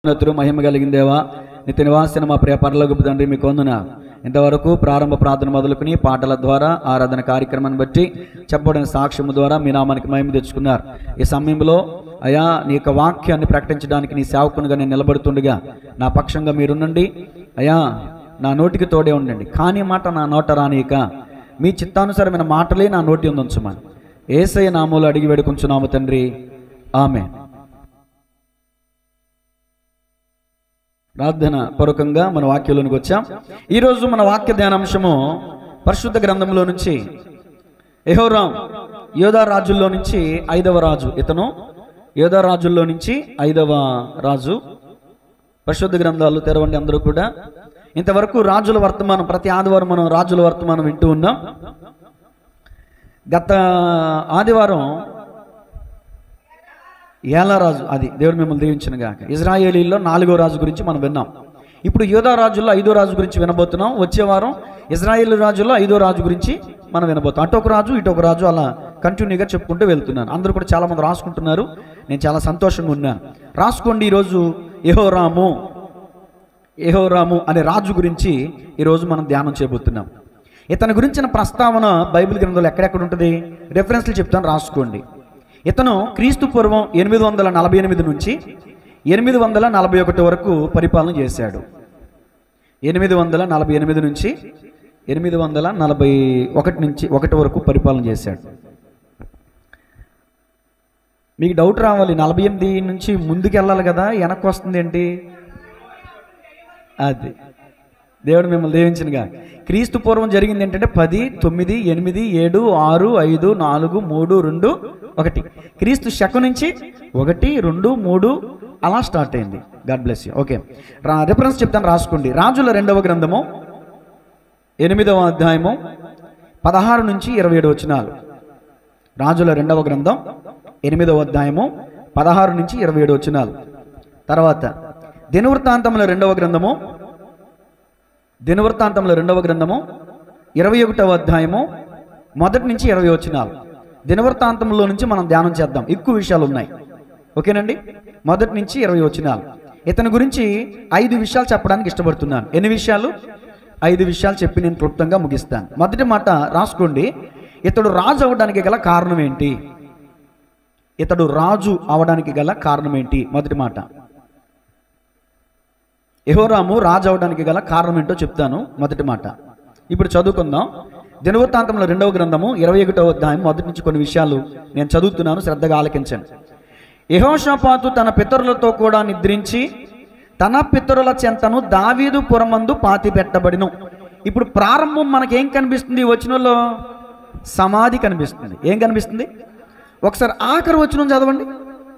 ఉన్నతుడు మహిమ కలిగిన దేవా నిత్య నివాసిన మా ప్రియ పరలోకపు తండ్రి మీకు వందన ఇంతవరకు ప్రారంభ ప్రార్థన మొదలుకుని పాటల ద్వారా ఆరాధన కార్యక్రమాన్ని బట్టి చెప్పబడిన సాక్ష్యము ద్వారా మీ నామానికి మహిమ తెచ్చుకున్నారు ఈ సమయంలో అయా నీ యొక్క వాక్యాన్ని ప్రకటించడానికి నీ సేవకునిగా నేను నిలబడుతుండగా నా పక్షంగా మీరుండండి అయా నా నోటికి తోడే ఉండండి కానీ మాట నా నోట రానియక మీ చిత్తానుసారమైన మాటలే నా నోటి ఉంచమని ఏసయ్య నామూలు అడిగి వేడుకుంటున్నాము తండ్రి ఆమె ప్రార్థన పూర్వకంగా మన వాక్యంలోనికి వచ్చాం ఈరోజు మన వాక్య ధ్యానాంశము పరిశుద్ధ గ్రంథంలో నుంచి ఎహోరాం యోధా రాజుల్లో నుంచి ఐదవ రాజు ఇతను యోధా రాజుల్లో నుంచి ఐదవ రాజు పరిశుద్ధ గ్రంథాలు తెరవండి అందరూ కూడా ఇంతవరకు రాజుల వర్తమానం ప్రతి ఆదివారం మనం రాజుల వర్తమానం వింటూ ఉన్నాం గత ఆదివారం ఏలారాజు అది దేవుడు మిమ్మల్ని దీవించిన గాక ఇజ్రాయేలీల్లో నాలుగో రాజు గురించి మనం విన్నాం ఇప్పుడు యోధా రాజుల్లో ఐదో రాజు గురించి వినబోతున్నాం వచ్చే వారం ఇజ్రాయేల్ రాజుల్లో ఐదో రాజు గురించి మనం వినబోతాం అటు ఒక రాజు ఇటు ఒక రాజు అలా కంటిన్యూగా చెప్పుకుంటూ వెళ్తున్నాను అందరూ కూడా చాలా మంది రాసుకుంటున్నారు నేను చాలా సంతోషంగా ఉన్నాను రాసుకోండి ఈరోజు యెహోరాము యెహోరాము అనే రాజు గురించి ఈరోజు మనం ధ్యానం చేయబోతున్నాం ఇతని గురించిన ప్రస్తావన బైబిల్ గ్రంథంలో ఎక్కడెక్కడ ఉంటుంది రెఫరెన్స్లు చెప్తాను రాసుకోండి ఇతను క్రీస్తు పూర్వం ఎనిమిది వందల నలభై ఎనిమిది నుంచి ఎనిమిది వందల నలభై ఒకటి వరకు పరిపాలన చేశాడు ఎనిమిది వందల నలభై ఎనిమిది నుంచి ఎనిమిది వందల నలభై ఒకటి నుంచి ఒకటి వరకు పరిపాలన చేశాడు మీకు డౌట్ రావాలి నలభై ఎనిమిది నుంచి ముందుకు వెళ్ళాలి కదా వెనక్కి వస్తుంది ఏంటి అది దేవుడు మిమ్మల్ని దీవించినగా క్రీస్తు పూర్వం జరిగింది ఏంటంటే పది తొమ్మిది ఎనిమిది ఏడు ఆరు ఐదు నాలుగు మూడు రెండు ఒకటి క్రీస్తు శకం నుంచి ఒకటి రెండు మూడు అలా స్టార్ట్ అయింది గాడ్ బ్లెస్ యూ ఓకే రా రిఫరెన్స్ చెప్తాను రాసుకోండి రాజుల రెండవ గ్రంథము ఎనిమిదవ అధ్యాయము పదహారు నుంచి ఇరవై ఏడు వచనాలు రాజుల రెండవ గ్రంథం ఎనిమిదవ అధ్యాయము పదహారు నుంచి ఇరవై ఏడు వచనాలు తర్వాత దినవృత్తాంతముల రెండవ గ్రంథము దినవృత్తాంతముల రెండవ గ్రంథము ఇరవై ఒకటవ అధ్యాయము మొదటి నుంచి ఇరవై వచనాలు దినవృత్తాంతంలో నుంచి మనం ధ్యానం చేద్దాం ఎక్కువ విషయాలు ఉన్నాయి ఓకేనండి మొదటి నుంచి ఇరవై వచనాలు ఇతని గురించి ఐదు విషయాలు చెప్పడానికి ఇష్టపడుతున్నాను ఎన్ని విషయాలు ఐదు విషయాలు చెప్పి నేను క్లుప్తంగా ముగిస్తాను మొదటి మాట రాసుకోండి ఇతడు రాజు అవ్వడానికి గల కారణం ఏంటి ఇతడు రాజు అవడానికి గల కారణం ఏంటి మొదటి మాట యెహోరాము రాజు అవడానికి గల కారణం ఏంటో చెప్తాను మొదటి మాట ఇప్పుడు చదువుకుందాం దినవృత్తాంతంలో రెండవ గ్రంథము ఇరవై ఒకటవ అధ్యాయం మొదటి నుంచి కొన్ని విషయాలు నేను చదువుతున్నాను శ్రద్ధగా ఆలకించండి యహోషాపాతు తన పితరులతో కూడా నిద్రించి తన పితరుల చెంతను దావీదు పురమందు పాతి పెట్టబడిను ఇప్పుడు ప్రారంభం మనకేం కనిపిస్తుంది ఈ వచనంలో సమాధి కనిపిస్తుంది ఏం కనిపిస్తుంది ఒకసారి ఆఖరి వచనం చదవండి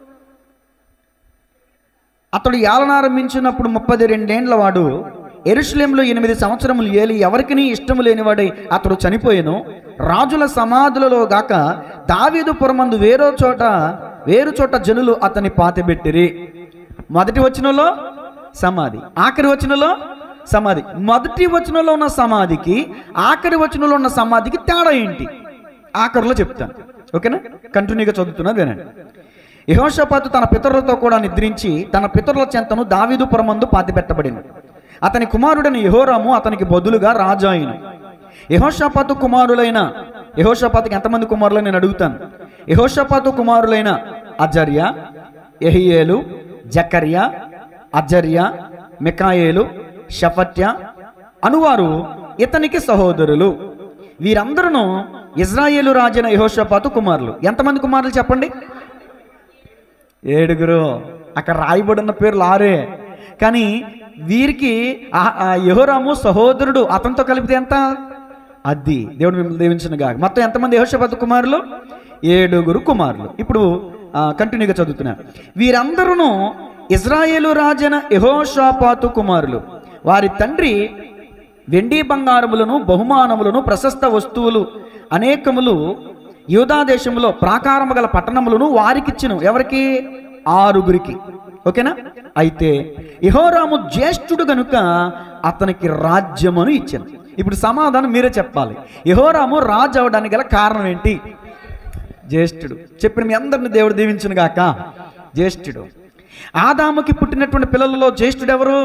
అతడు ఏలనారంభించినప్పుడు ముప్పది రెండేండ్ల వాడు ఎరుషులేంలో ఎనిమిది సంవత్సరములు ఏలి ఎవరికి ఇష్టము లేనివాడై అతడు చనిపోయెను రాజుల సమాధులలో గాక దావీదు పురమందు వేరో చోట వేరు చోట జనులు అతని పాతిబెట్టిరి మొదటి వచనంలో సమాధి ఆఖరి వచనంలో సమాధి మొదటి వచనంలో ఉన్న సమాధికి ఆఖరి వచనంలో ఉన్న సమాధికి తేడా ఏంటి ఆఖరిలో చెప్తాను ఓకేనా కంటిన్యూగా చదువుతున్నది వినండి యహోషపాతు తన పితరులతో కూడా నిద్రించి తన పితరుల చెంతను దావీదు పురమందు పాతిపెట్టబడిన అతని కుమారుడైన యహోరాము అతనికి బదులుగా రాజు అయిన యహోషపాతు కుమారులైన యహోషపాతుకి ఎంతమంది కుమారులు నేను అడుగుతాను యహోషపాతు కుమారులైన అజర్య ఎహియేలు జకర్య అజర్య మికాయేలు షఫట్య అనువారు ఇతనికి సహోదరులు వీరందరూ ఇజ్రాయేలు రాజైన యహోషపాతు కుమారులు ఎంతమంది కుమారులు చెప్పండి ఏడుగురు అక్కడ రాయబడిన పేర్లు ఆరే కానీ వీరికి ఆ- ఆ యెహోరాము సహోదరుడు అతనితో కలిపితే ఎంత అది దేవుడు మిమ్మల్ని దీవించిన మొత్తం ఎంతమంది యహోషపతి కుమారులు ఏడుగురు కుమారులు ఇప్పుడు ఆ, కంటిన్యూగా చదువుతున్నా వీరందరూ ఇజ్రాయేలు రాజన యహోషాపాతు కుమారులు వారి తండ్రి వెండి బంగారములను బహుమానములను ప్రశస్త వస్తువులు అనేకములు యూదా దేశంలో ప్రాకారము గల పట్టణములను వారికిచ్చును ఎవరికి ఆరుగురికి ఓకేనా అయితే యెహోరాము జ్యేష్ఠుడు గనుక అతనికి రాజ్యమును ఇచ్చాను ఇప్పుడు సమాధానం మీరే చెప్పాలి యెహోరాము రాజు అవడానికి గల కారణం ఏంటి జ్యేష్ఠుడు చెప్పిన మీ అందరిని దేవుడు దీవించును గాక జ్యేష్ఠుడు ఆదాముకి పుట్టినటువంటి పిల్లలలో జ్యేష్ఠుడు ఎవరు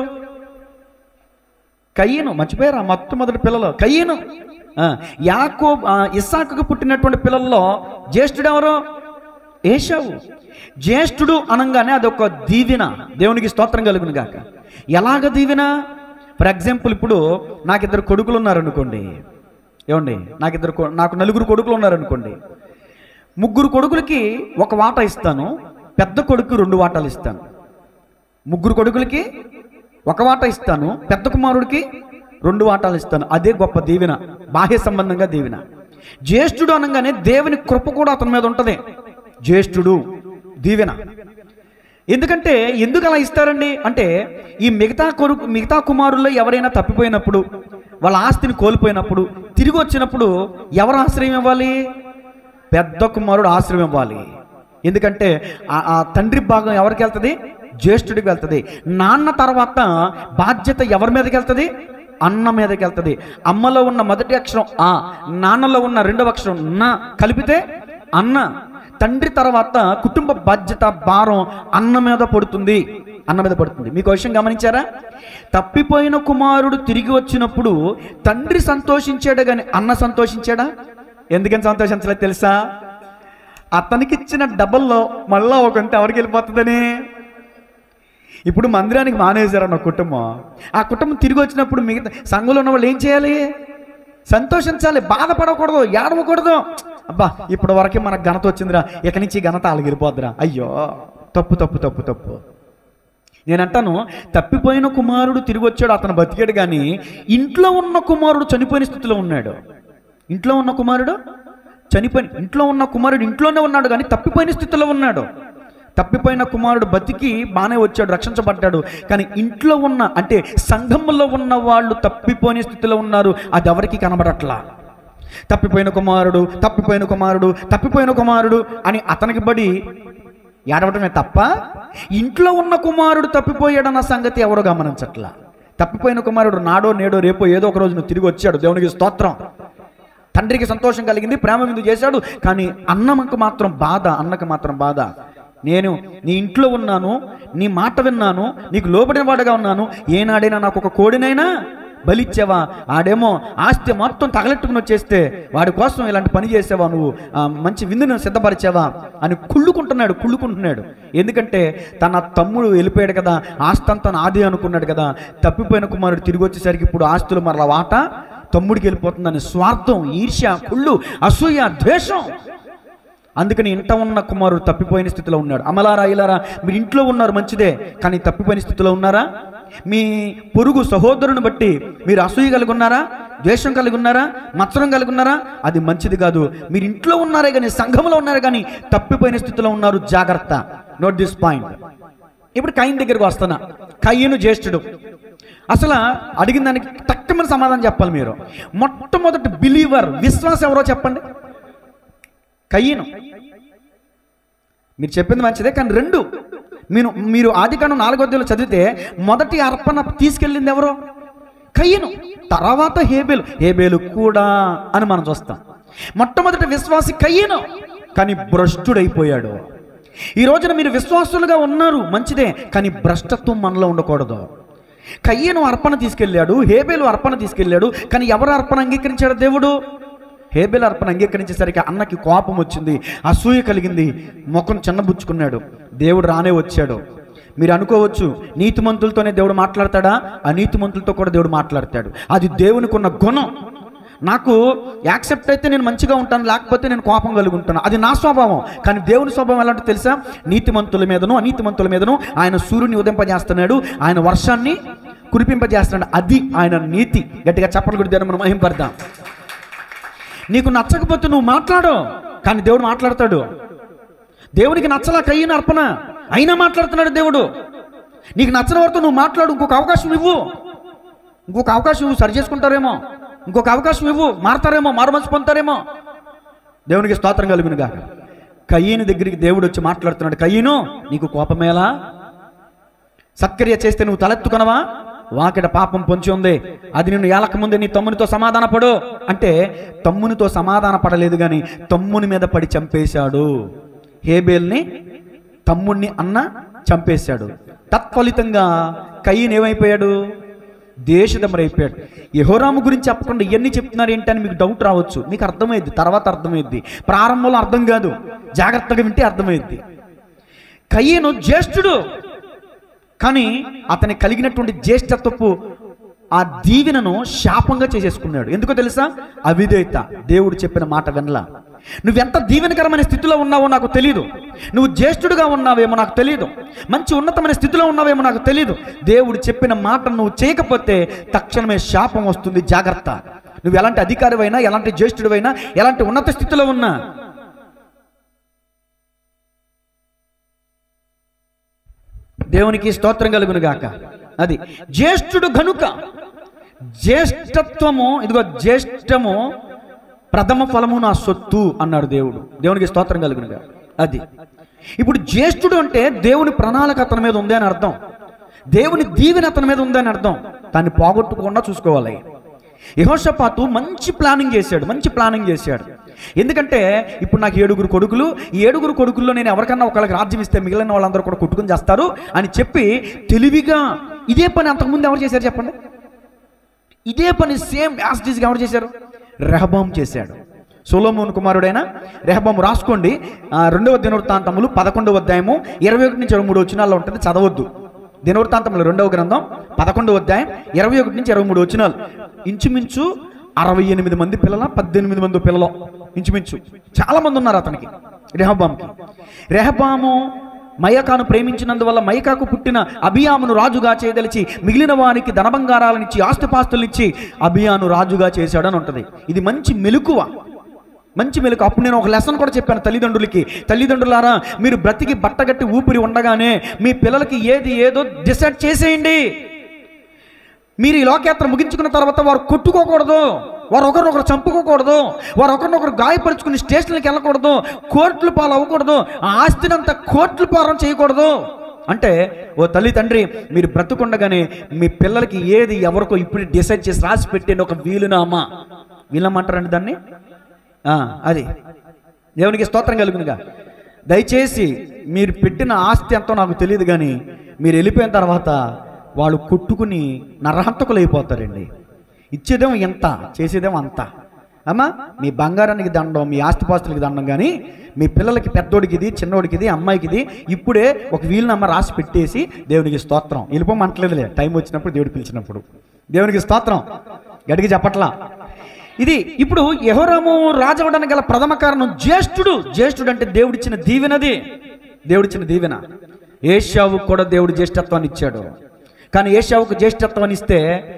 కయ్యను మర్చిపోయారా మొట్టమొదటి పిల్లలు కయ్యను ఆ, యాకో ఆ, ఇస్సాకుకు పుట్టినటువంటి పిల్లల్లో జ్యేష్ఠుడు ఎవరు ఏషావు జ్యేష్ఠుడు అనగానే అదొక దీవెన దేవునికి స్తోత్రం కలుగును గాక ఎలాగ దీవెన ఫర్ ఎగ్జాంపుల్ ఇప్పుడు నాకు ఇద్దరు కొడుకులు ఉన్నారనుకోండి ఏమండి నాకు ఇద్దరు కొ- నాకు నలుగురు కొడుకులు ఉన్నారనుకోండి ముగ్గురు కొడుకులకి ఒక వాటా ఇస్తాను పెద్ద కొడుకు రెండు వాటాలు ఇస్తాను ముగ్గురు కొడుకులకి ఒక వాటా ఇస్తాను పెద్ద కుమారుడికి రెండు వాటాలు ఇస్తాను అదే గొప్ప దీవెన బాహ్య సంబంధంగా దీవెన జ్యేష్ఠుడు అనగానే దేవుని కృప కూడా అతని మీద ఉంటుంది జ్యేష్ఠుడు దీవెన ఎందుకంటే ఎందుకు అలా ఇస్తారండి అంటే ఈ మిగతా కొడుకు మిగతా కుమారుల్లో ఎవరైనా తప్పిపోయినప్పుడు వాళ్ళ ఆస్తిని కోల్పోయినప్పుడు తిరిగి వచ్చినప్పుడు ఎవరు ఆశ్రయం ఇవ్వాలి పెద్ద కుమారుడు ఆశ్రయం ఇవ్వాలి ఎందుకంటే ఆ- ఆ తండ్రి భాగం ఎవరికి వెళ్తుంది జ్యేష్ఠుడికి వెళ్తుంది నాన్న తర్వాత బాధ్యత ఎవరి మీదకి వెళ్తుంది అన్న మీదకి వెళ్తుంది అమ్మలో ఉన్న మొదటి అక్షరం ఆ నాన్నలో ఉన్న రెండవ అక్షరం నా కలిపితే అన్న తండ్రి తర్వాత కుటుంబ బాధ్యత భారం అన్న మీద పడుతుంది అన్న మీద పడుతుంది మీకు ఒక విషయం గమనించారా తప్పిపోయిన కుమారుడు తిరిగి వచ్చినప్పుడు తండ్రి సంతోషించాడు కానీ అన్న సంతోషించాడా ఎందుకని సంతోషించలేదు తెలుసా అతనికి ఇచ్చిన డబ్బల్లో మళ్ళా ఒక కొంత ఎవరికి వెళ్ళిపోతుందని ఇప్పుడు మందిరానికి మానేశారన్న కుటుంబం ఆ కుటుంబం తిరిగి వచ్చినప్పుడు మిగతా సంఘంలో ఉన్న వాళ్ళు ఏం చేయాలి సంతోషించాలి బాధపడకూడదు ఏడవకూడదు అబ్బా ఇప్పటి వరకే మనకు ఘనత వచ్చిందిరా ఇక నుంచి ఈ ఘనత అలగిరిపోద్దిరా అయ్యో తప్పు తప్పు తప్పు తప్పు నేను అంటాను తప్పిపోయిన కుమారుడు తిరిగి వచ్చాడు అతను బతికాడు కానీ ఇంట్లో ఉన్న కుమారుడు చనిపోయిన స్థితిలో ఉన్నాడు ఇంట్లో ఉన్న కుమారుడు చనిపోయిన ఇంట్లో ఉన్న కుమారుడు ఇంట్లోనే ఉన్నాడు కానీ తప్పిపోయిన స్థితిలో ఉన్నాడు తప్పిపోయిన కుమారుడు బతికి బాగానే వచ్చాడు రక్షించబడ్డాడు కానీ ఇంట్లో ఉన్న అంటే సంఘంలో ఉన్న వాళ్ళు తప్పిపోయిన స్థితిలో ఉన్నారు అది ఎవరికి కనబడట్లా తప్పిపోయిన కుమారుడు తప్పిపోయిన కుమారుడు తప్పిపోయిన కుమారుడు అని అతనికి బడి ఏడవటమే తప్ప ఇంట్లో ఉన్న కుమారుడు తప్పిపోయాడన్న సంగతి ఎవరు గమనించట్లా తప్పిపోయిన కుమారుడు నాడో నేడో రేపో ఏదో ఒక రోజు నువ్వు తిరిగి వచ్చాడు దేవునికి స్తోత్రం తండ్రికి సంతోషం కలిగింది ప్రేమ విందు చేశాడు కానీ అన్నకు మాత్రం బాధ అన్నకు మాత్రం బాధ నేను నీ ఇంట్లో ఉన్నాను నీ మాట విన్నాను నీకు లోబడిన వాడుగా ఉన్నాను ఏనాడైనా నాకు ఒక కోడినైనా బలిచ్చావా ఆడేమో ఆస్తి మొత్తం తగలెట్టుకుని వచ్చేస్తే వాడి కోసం ఇలాంటి పని చేసావా నువ్వు ఆ, మంచి విందును సిద్ధపరిచావా అని కుళ్ళుకుంటున్నాడు కుళ్ళుకుంటున్నాడు ఎందుకంటే తన తమ్ముడు వెళ్ళిపోయాడు కదా ఆస్తి అంతా నాది అనుకున్నాడు కదా తప్పిపోయిన కుమారుడు తిరిగి వచ్చేసరికి ఇప్పుడు ఆస్తులు మరలా వాట తమ్ముడికి వెళ్ళిపోతుందని స్వార్థం ఈర్ష్య కుళ్ళు అసూయ ద్వేషం అందుకని ఇంట ఉన్న కుమారుడు తప్పిపోయిన స్థితిలో ఉన్నాడు అమలారా ఇలారా మీరు ఇంట్లో ఉన్నారు మంచిదే కానీ తప్పిపోయిన స్థితిలో ఉన్నారా మీ పొరుగు సహోదరుని బట్టి మీరు అసూయ కలిగి ఉన్నారా ద్వేషం కలిగి ఉన్నారా మత్సరం కలిగి ఉన్నారా అది మంచిది కాదు మీరు ఇంట్లో ఉన్నారే కానీ సంఘంలో ఉన్నారు కానీ తప్పిపోయిన స్థితిలో ఉన్నారు జాగ్రత్త నోట్ దిస్ పాయింట్ ఇప్పుడు కయ్యన్ దగ్గరికి వస్తున్నా కయ్యను జ్యేష్ఠుడు అసలు అడిగిన దానికి తక్కువ సమాధానం చెప్పాలి మీరు మొట్టమొదటి బిలీవర్ విశ్వాసం ఎవరో చెప్పండి కయ్యను మీరు చెప్పింది మంచిదే కానీ రెండు మీరు మీరు ఆది కాండం నాలుగో అధ్యాయంలో చదివితే మొదటి అర్పణ తీసుకెళ్ళింది ఎవరు కయ్యను తర్వాత హేబేలు హేబేలు కూడా అని మనం చూస్తాం మొట్టమొదటి విశ్వాసి కయ్యను కానీ భ్రష్టుడైపోయాడు ఈ రోజున మీరు విశ్వాసులుగా ఉన్నారు మంచిదే కానీ భ్రష్టత్వం మనలో ఉండకూడదు కయ్యను అర్పణ తీసుకెళ్ళాడు హేబేలు అర్పణ తీసుకెళ్ళాడు కానీ ఎవరు అర్పణ అంగీకరించాడు దేవుడు హేబెల్ అర్పణ అంగీకరించేసరికి అన్నకి కోపం వచ్చింది అసూయ కలిగింది ముఖం చిన్నబుచ్చుకున్నాడు దేవుడు రానే వచ్చాడు మీరు అనుకోవచ్చు నీతిమంతులతోనే దేవుడు మాట్లాడతాడా అనీతిమంతులతో కూడా దేవుడు మాట్లాడతాడు అది దేవునికి ఉన్న గుణం నాకు యాక్సెప్ట్ అయితే నేను మంచిగా ఉంటాను లేకపోతే నేను కోపం కలిగి ఉంటాను అది నా స్వభావం కానీ దేవుని స్వభావం ఎలాంటి తెలుసా నీతిమంతుల మీదను అనీతిమంతుల మీదను ఆయన సూర్యుని ఉదయింపజేస్తున్నాడు ఆయన వర్షాన్ని కురిపింపజేస్తున్నాడు అది ఆయన నీతి గట్టిగా చెప్పలు కూడా దేవుని మనం మహింపడదాం నీకు నచ్చకపోతే నువ్వు మాట్లాడు కానీ దేవుడు మాట్లాడతాడు దేవునికి నచ్చలా కయ్యిన అర్పణ అయినా మాట్లాడుతున్నాడు దేవుడు నీకు నచ్చిన వారితో నువ్వు మాట్లాడు ఇంకొక అవకాశం ఇవ్వు ఇంకొక అవకాశం ఇవ్వు సరి చేసుకుంటారేమో ఇంకొక అవకాశం ఇవ్వు మారతారేమో మారుమనసు పొందుతారేమో దేవునికి స్తోత్రం కలుగునుగా కయ్యని దగ్గరికి దేవుడు వచ్చి మాట్లాడుతున్నాడు కయ్యను నీకు కోపమేలా సత్క్రియ చేస్తే నువ్వు తలెత్తుకునవా వాకిట పాపం పొంచి ఉంది అది నిన్ను ఏలక ముందే నీ తమ్మునితో సమాధాన పడు అంటే తమ్మునితో సమాధాన పడలేదు కానీ తమ్ముని మీద పడి చంపేశాడు హేబేల్ని తమ్ముణ్ణి అన్న చంపేశాడు తత్ఫలితంగా కయ్యన్ ఏమైపోయాడు దేశదమరైపోయాడు యహోరాము గురించి చెప్పకుండా ఇవన్నీ చెప్తున్నారు ఏంటని మీకు డౌట్ రావచ్చు మీకు అర్థమైద్ది తర్వాత అర్థమైద్ది ప్రారంభంలో అర్థం కాదు జాగ్రత్తగా వింటే అర్థమైద్ది కయ్యను జ్యేష్ఠుడు కానీ అతని కలిగినటువంటి జ్యేష్ఠత్వపు ఆ దీవెనను శాపంగా చేసేసుకున్నాడు ఎందుకో తెలుసా అవిధేయత దేవుడు చెప్పిన మాట వినలా నువ్వెంత దీవెనకరమైన స్థితిలో ఉన్నావో నాకు తెలియదు నువ్వు జ్యేష్ఠుడుగా ఉన్నావేమో నాకు తెలియదు మంచి ఉన్నతమైన స్థితిలో ఉన్నావేమో నాకు తెలియదు దేవుడు చెప్పిన మాట నువ్వు చేయకపోతే తక్షణమే శాపం వస్తుంది జాగ్రత్త నువ్వు ఎలాంటి అధికారివైనా ఎలాంటి జ్యేష్ఠుడివైనా ఎలాంటి ఉన్నత స్థితిలో ఉన్నా దేవునికి స్తోత్రం కలుగును గాక అది జ్యేష్ఠుడు గనుక జ్యేష్ఠత్వము ఇదిగో జ్యేష్ఠము ప్రథమ ఫలము నా సొత్తు అన్నాడు దేవుడు దేవునికి స్తోత్రం కలుగునుగా అది ఇప్పుడు జ్యేష్ఠుడు అంటే దేవుని ప్రణాళిక అతని మీద ఉంది అని అర్థం దేవుని దీవెన అతని మీద ఉంది అని అర్థం దాన్ని పోగొట్టుకోకుండా చూసుకోవాలి యహోషపాతు మంచి ప్లానింగ్ చేశాడు మంచి ప్లానింగ్ చేశాడు ఎందుకంటే ఇప్పుడు నాకు ఏడుగురు కొడుకులు ఈ ఏడుగురు కొడుకుల్లో నేను ఎవరికన్నా ఒకళ్ళకి రాజ్యం ఇస్తే మిగిలిన వాళ్ళందరూ కూడా కొట్టుకుని చేస్తారు అని చెప్పి తెలివిగా ఇదే పని అంతకుముందు ఎవరు చేశారు చెప్పండి ఇదే పని సేమ్ యాస్టీస్గా ఎవరు చేశారు రెహబాం చేశాడు సొలోమోన్ కుమారుడైన రెహబాం రాసుకోండి ఆ, రెండవ దినవృత్తాంతములు పదకొండవ అధ్యాయము ఇరవై ఒకటి నుంచి ఇరవై మూడు వచ్చినాల్లో ఉంటుంది చదవద్దు దినవృత్తాంతములు రెండవ గ్రంథం పదకొండవ అధ్యాయం ఇరవై ఒకటి నుంచి ఇరవై మూడు వచ్చినాలు ఇంచుమించు అరవై ఎనిమిది మంది పిల్లల పద్దెనిమిది మంది పిల్లలు ఇంచుమించు చాలా మంది ఉన్నారు అతనికి రెహబాంకి రెహబాము మయకాను ప్రేమించినందువల్ల మైకాకు పుట్టిన అభియామును రాజుగా చేయదలిచి మిగిలిన వారికి ధనబంగారాలనిచ్చి ఆస్తిపాస్తులనిచ్చి అభియాను రాజుగా చేశాడని ఉంటుంది ఇది మంచి మెలకువ మంచి మెలకు అప్పుడు నేను ఒక లెసన్ కూడా చెప్పాను తల్లిదండ్రులకి తల్లిదండ్రులారా మీరు బ్రతికి బట్టగట్టి ఊపిరి ఉండగానే మీ పిల్లలకి ఏది ఏదో డిసైడ్ చేసేయండి మీరు ఈ లోకయాత్ర ముగించుకున్న తర్వాత వారు కొట్టుకోకూడదు వారు ఒకరినొకరు చంపుకోకూడదు వారు ఒకరినొకరు గాయపరుచుకుని స్టేషన్లకు వెళ్ళకూడదు కోర్టుల పాలు అవ్వకూడదు ఆ ఆస్తిని అంతా కోర్టుల పారం చేయకూడదు అంటే ఓ తల్లి తండ్రి మీరు బ్రతుకుండగానే మీ పిల్లలకి ఏది ఎవరికో ఇప్పుడు డిసైడ్ చేసి రాసి పెట్టండి ఒక వీలునామా వీలమంటారండి దాన్ని ఆ, అది దేవునికి స్తోత్రం కలుగునుగా దయచేసి మీరు పెట్టిన ఆస్తి ఎంతో నాకు తెలియదు కానీ మీరు వెళ్ళిపోయిన తర్వాత వాళ్ళు కొట్టుకుని నరహంతకులు అయిపోతారండి ఇచ్చేదేమో ఎంత చేసేదేమో అంత అమ్మా మీ బంగారానికి దండం మీ ఆస్తిపాస్తులకి దండం కానీ మీ పిల్లలకి పెద్దోడికి ఇది చిన్నోడికి ఇది అమ్మాయికి ఇది ఇప్పుడే ఒక వీలునమ్మ రాసి పెట్టేసి దేవునికి స్తోత్రం వెళ్ళిపోమంటలేదులే టైం వచ్చినప్పుడు దేవుడు పిలిచినప్పుడు దేవునికి స్తోత్రం గడికి చెప్పట్లా ఇది ఇప్పుడు యహోరాము రాజవడానికి గల ప్రథమ కారణం జ్యేష్ఠుడు జ్యేష్ఠుడు అంటే దేవుడిచ్చిన దీవెనది దేవుడిచ్చిన దీవెన ఏషావు కూడా దేవుడు జ్యేష్ఠత్వాన్ని ఇచ్చాడు కానీ ఏషావుకు జ్యేష్ఠత్వాన్ని ఇస్తే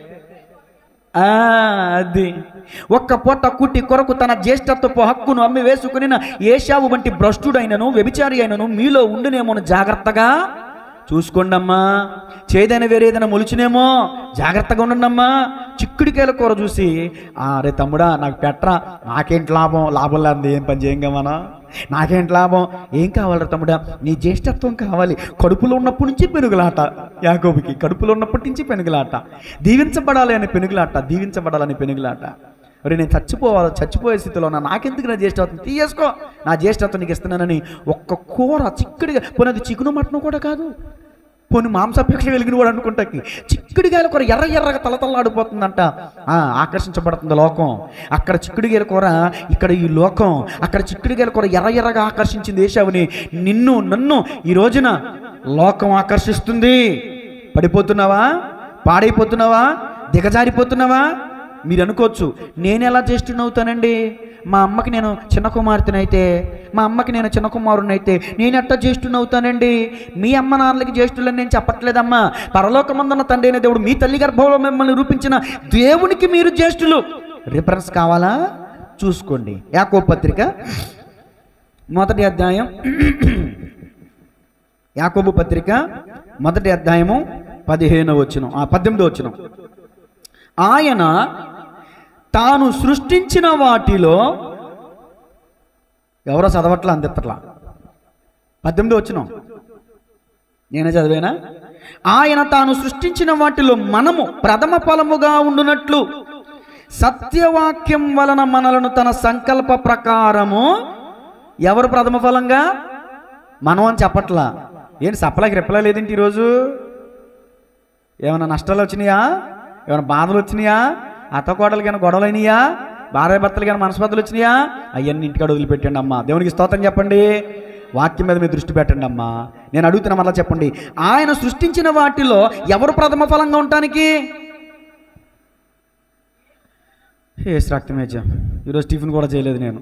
ఆ, అది ఒక్క పొట్ట కుట్టి కొరకు తన జ్యేష్ఠత్వపు హక్కును అమ్మి వేసుకుని ఏషావు వంటి భ్రష్టుడైనను వ్యభిచారి అయినను మీలో ఉండునేమో జాగ్రత్తగా చూసుకోండమ్మా చేదైన వేరేదైనా మొలిచినేమో జాగ్రత్తగా ఉండండమ్మా చిక్కుడికాయల కూర చూసి "ఆ, అరే తమ్ముడా నాకు పెట్టరా నాకేంటి లాభం లాభం లేని ఏం పని చేయంగా మనం నాకేంటి లాభం ఏం కావాలరా తమ్ముడా నీ జ్యేష్ఠత్వం కావాలి కడుపులో ఉన్నప్పటి నుంచి పెనుగులాట యాకోబుకి కడుపులో ఉన్నప్పటి నుంచి పెనుగులాట దీవించబడాలి అని పెనుగులాట దీవించబడాలని పెనుగులాట మరి నేను చచ్చిపోవాలి చచ్చిపోయే స్థితిలో ఉన్నా నాకెందుకు నా జ్యేష్ఠత్వం తీయేసుకో నా జ్యేష్ఠత్వం నీకు ఇస్తున్నానని ఒక్క కూర చిక్కుడిగా పోనీ అది చికెను మటను కూడా కాదు పోనీ మాంసాపేక్ష వెలిగిన వాడు అనుకుంటాకి చిక్కుడిగాయల కూర ఎర్ర ఎర్రగా తలతల్లాడిపోతుందంట ఆ, ఆకర్షించబడుతుంది లోకం అక్కడ చిక్కుడిగాయల కూర ఇక్కడ ఈ లోకం అక్కడ చిక్కుడిగాయల కూర ఎర్ర ఎర్రగా ఆకర్షించింది ఏషావుని నిన్ను నన్ను ఈ రోజున లోకం ఆకర్షిస్తుంది పడిపోతున్నావా పాడైపోతున్నావా దిగజారిపోతున్నావా మీరు అనుకోవచ్చు నేను ఎలా జ్యేష్ఠునవుతానండి మా అమ్మకి నేను చిన్న కుమార్తెనైతే మా అమ్మకి నేను చిన్న కుమారునైతే నేను ఎట్టా జ్యేష్ఠునవుతానండి మీ అమ్మ నాన్నలకి జ్యేష్ఠులని నేను చెప్పట్లేదమ్మా పరలోకమందున్న తండ్రి అయిన దేవుడు మీ తల్లి గర్భంలో మిమ్మల్ని రూపించిన దేవునికి మీరు జ్యేష్ఠులు రిఫరెన్స్ కావాలా చూసుకోండి యాకో పత్రిక మొదటి అధ్యాయం యాకోబు పత్రిక మొదటి అధ్యాయము పదిహేను వచ్చిన పద్దెనిమిదో వచ్చిన ఆయన తాను సృష్టించిన వాటిలో ఎవరో చదవట్లా అందిత్తట్లా పద్దెనిమిది వచ్చిన నేనే చదివేనా ఆయన తాను సృష్టించిన వాటిలో మనము ప్రథమ ఫలముగా ఉండునట్లు సత్యవాక్యం వలన మనలను తన సంకల్ప ప్రకారము ఎవరు ప్రథమ ఫలంగా మనం అని చెప్పట్లా ఏంటి సప్లైకి రిప్లై లేదేంటి ఈరోజు ఏమైనా నష్టాలు వచ్చినాయా ఏమైనా బాధలు వచ్చినాయా అత్తకోడలకి ఏమైనా గొడవలు అయినాయా భార్య భర్తలకి ఏమైనా మనస్పర్ధలు వచ్చినాయా అవన్నీ ఇంటికాడ వదిలిపెట్టండి అమ్మా దేవునికి స్తోత్రం చెప్పండి వాక్యం మీద మీరు దృష్టి పెట్టండి అమ్మా నేను అడుగుతున్నా మళ్ళా చెప్పండి ఆయన సృష్టించిన వాటిలో ఎవరు ప్రథమ ఫలంగా ఉండటానికి ఏ రక్తమేజ ఈరోజు టిఫిన్ కూడా చేయలేదు నేను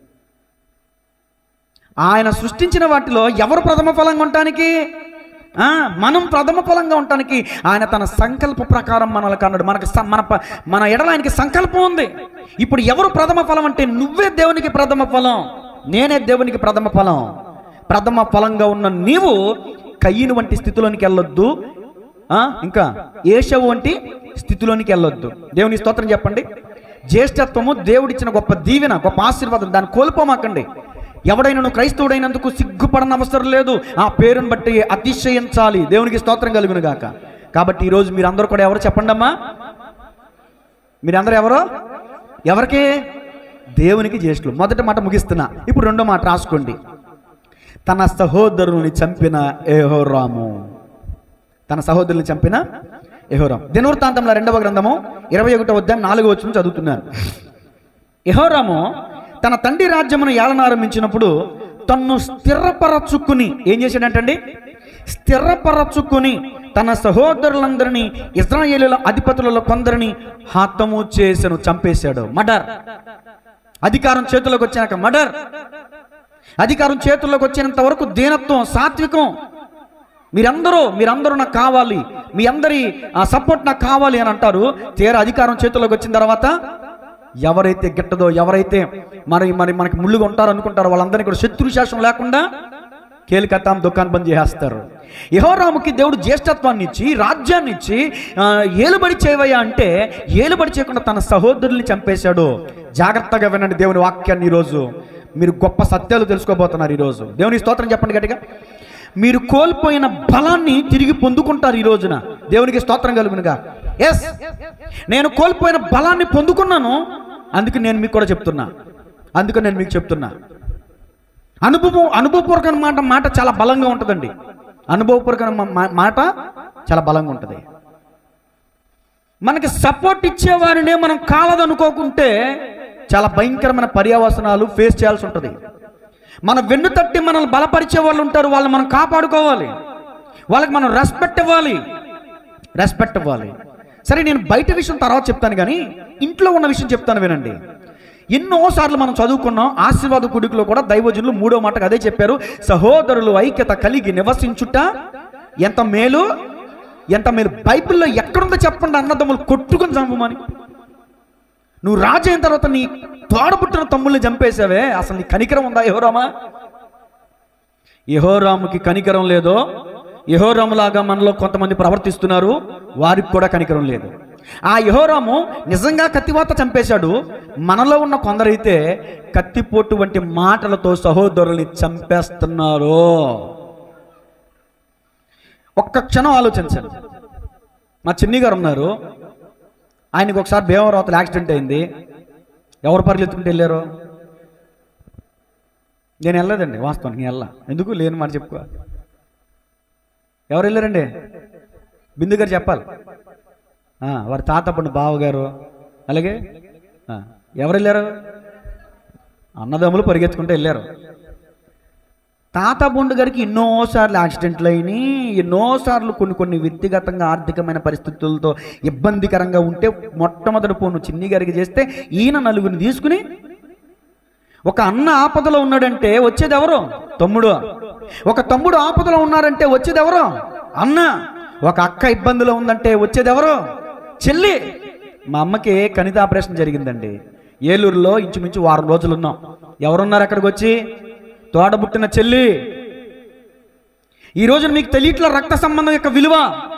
ఆయన సృష్టించిన వాటిలో ఎవరు ప్రథమ ఫలంగా ఉండటానికి ఆ, మనం ప్రథమ ఫలంగా ఉండటానికి ఆయన తన సంకల్ప ప్రకారం మనల్ని అన్నాడు మనకు స- మన ప- మన ఎడల ఆయనకి సంకల్పం ఉంది ఇప్పుడు ఎవరు ప్రథమ ఫలం అంటే నువ్వే దేవునికి ప్రథమ ఫలం నేనే దేవునికి ప్రథమ ఫలం ప్రథమ ఫలంగా ఉన్న నీవు కయ్యను వంటి స్థితిలోనికి వెళ్ళొద్దు ఆ, ఇంకా ఏషవు వంటి స్థితిలోనికి వెళ్ళొద్దు దేవుని స్తోత్రం చెప్పండి జ్యేష్ఠత్వము దేవుడిచ్చిన గొప్ప దీవెన గొప్ప ఆశీర్వాదం దాన్ని కోల్పోమాకండి ఎవడైనా క్రైస్తవుడైనందుకు సిగ్గుపడని అవసరం లేదు ఆ పేరును బట్టి అతిశయించాలి దేవునికి స్తోత్రం కలుగును గాక కాబట్టి ఈరోజు మీరందరూ కూడా ఎవరు చెప్పండి అమ్మా మీరందరూ ఎవరు ఎవరికి దేవునికి జ్యేష్ఠులు మొదటి మాట ముగిస్తున్నా ఇప్పుడు రెండో మాట రాసుకోండి తన సహోదరుని చంపిన ఏహోరాము తన సహోదరుని చంపిన యహోరాం దినవృత్తాంతంలో రెండవ గ్రంథము ఇరవై ఒకటో అధ్యాయం నాలుగో వచ్చిన చదువుతున్నాను యహోరాము తన తండ్రి రాజ్యమును ఏలనారంభించినప్పుడు తన్ను స్థిరపరచుకుని ఏం చేశాడంటండి స్థిరపరచుకుని తన సహోదరులందరినీ ఇజ్రాయేలుల అధిపతులలో కొందరిని హతము చేసను చంపేశాడు మర్డర్ అధికారం చేతుల్లోకి వచ్చినాక మర్డర్ అధికారం చేతుల్లోకి వచ్చినంత వరకు దీనత్వం సాత్వికం మీరందరూ మీరందరూ నాకు కావాలి మీ అందరి సపోర్ట్ నాకు కావాలి అని అంటారు తీరా అధికారం చేతుల్లోకి వచ్చిన తర్వాత ఎవరైతే గిట్టదో ఎవరైతే మరి మరి మనకి ముళ్ళుగా ఉంటారో అనుకుంటారో వాళ్ళందరినీ కూడా శత్రు శాసనం లేకుండా కేలికత్తాం దుకాణం బంద్ చేసేస్తారు యహోరాముకి దేవుడు జ్యేష్ఠత్వాన్ని ఇచ్చి రాజ్యాన్ని ఇచ్చి ఆ, ఏలుబడి చేయవయ్యా అంటే ఏలుబడి చేయకుండా తన సహోదరుల్ని చంపేశాడు జాగ్రత్తగా వినండి దేవుని వాక్యాన్ని ఈరోజు మీరు గొప్ప సత్యాలు తెలుసుకోబోతున్నారు ఈరోజు దేవుని స్తోత్రం చెప్పండి గట్టిగా మీరు కోల్పోయిన బలాన్ని తిరిగి పొందుకుంటారు ఈ రోజున దేవునికి స్తోత్రం కలుగునుగా ఎస్ నేను కోల్పోయిన బలాన్ని పొందుకున్నాను అందుకు నేను మీకు కూడా చెప్తున్నా అందుకు నేను మీకు చెప్తున్నా అనుభవం అనుభవపూర్వకమైన మాట మాట చాలా బలంగా ఉంటుందండి అనుభవపూర్వకమైన మా- మా- మాట చాలా బలంగా ఉంటుంది మనకి సపోర్ట్ ఇచ్చేవారినే మనం కాలదనుకోకుంటే చాలా భయంకరమైన పర్యావసనాలు ఫేస్ చేయాల్సి ఉంటుంది మన వెన్ను తట్టి మనల్ని బలపరిచే వాళ్ళు ఉంటారు వాళ్ళని మనం కాపాడుకోవాలి వాళ్ళకి మనం రెస్పెక్ట్ ఇవ్వాలి రెస్పెక్ట్ ఇవ్వాలి సరే నేను బయట విషయం తర్వాత చెప్తాను కానీ ఇంట్లో ఉన్న విషయం చెప్తాను వినండి ఎన్నోసార్లు మనం చదువుకున్నాం ఆశీర్వాద కుడికిలో కూడా దైవజనులు మూడో మాటకు అదే చెప్పారు సహోదరులు ఐక్యత కలిగి నివసించుట ఎంత మేలు ఎంత మేలు బైబిల్లో ఎక్కడుందో చెప్పండి అన్నదమ్ములు కొట్టుకుని చంపమని నువ్వు రాజు అయిన తర్వాత నీ తోడబుట్టిన తమ్ముల్ని చంపేశావే అసలు నీ కనికరం ఉందా యహోరామా యహోరాముకి కనికరం లేదో యహోరాములాగా మనలో కొంతమంది ప్రవర్తిస్తున్నారు వారికి కూడా కనికరం లేదు ఆ యహోరాము నిజంగా కత్తివాత చంపేశాడు మనలో ఉన్న కొందరైతే కత్తిపోటు వంటి మాటలతో సహోదరుల్ని చంపేస్తున్నారు ఒక్క క్షణం ఆలోచించండి మా చిన్ని గారు ఉన్నారు ఆయనకు ఒకసారి భీమవరవతలు యాక్సిడెంట్ అయింది ఎవరు పరిగెత్తుకుంటూ వెళ్ళారు నేను వెళ్ళలేదండి వాస్తవానికి నేను వెళ్ళా ఎందుకు లేని మాట చెప్పుకో ఎవరు వెళ్ళారండి బిందు గారు చెప్పాలి ఆ, వారి తాత పండు బావగారు అలాగే ఆ, ఎవరు వెళ్ళారు అన్నదమ్ములు పరిగెత్తుకుంటూ వెళ్ళారు తాత బొండు గారికి ఎన్నోసార్లు యాక్సిడెంట్లు అయినాయి ఎన్నోసార్లు కొన్ని కొన్ని వ్యక్తిగతంగా ఆర్థికమైన పరిస్థితులతో ఇబ్బందికరంగా ఉంటే మొట్టమొదటి పోను చిన్ని గారికి చేస్తే ఈయన నలుగురిని తీసుకుని ఒక అన్న ఆపదలో ఉన్నాడంటే వచ్చేది ఎవరు తమ్ముడు ఒక తమ్ముడు ఆపదలో ఉన్నారంటే వచ్చేది ఎవరు అన్న ఒక అక్క ఇబ్బందిలో ఉందంటే వచ్చేది ఎవరు చెల్లి మా అమ్మకి కణిత ఆపరేషన్ జరిగిందండి ఏలూరులో ఇంచుమించు వారం రోజులు ఉన్నాం ఎవరున్నారు అక్కడికి వచ్చి తోడబుట్టిన చెల్లి ఈ రోజున మీకు తెలియట్ల రక్త సంబంధం యొక్క విలువ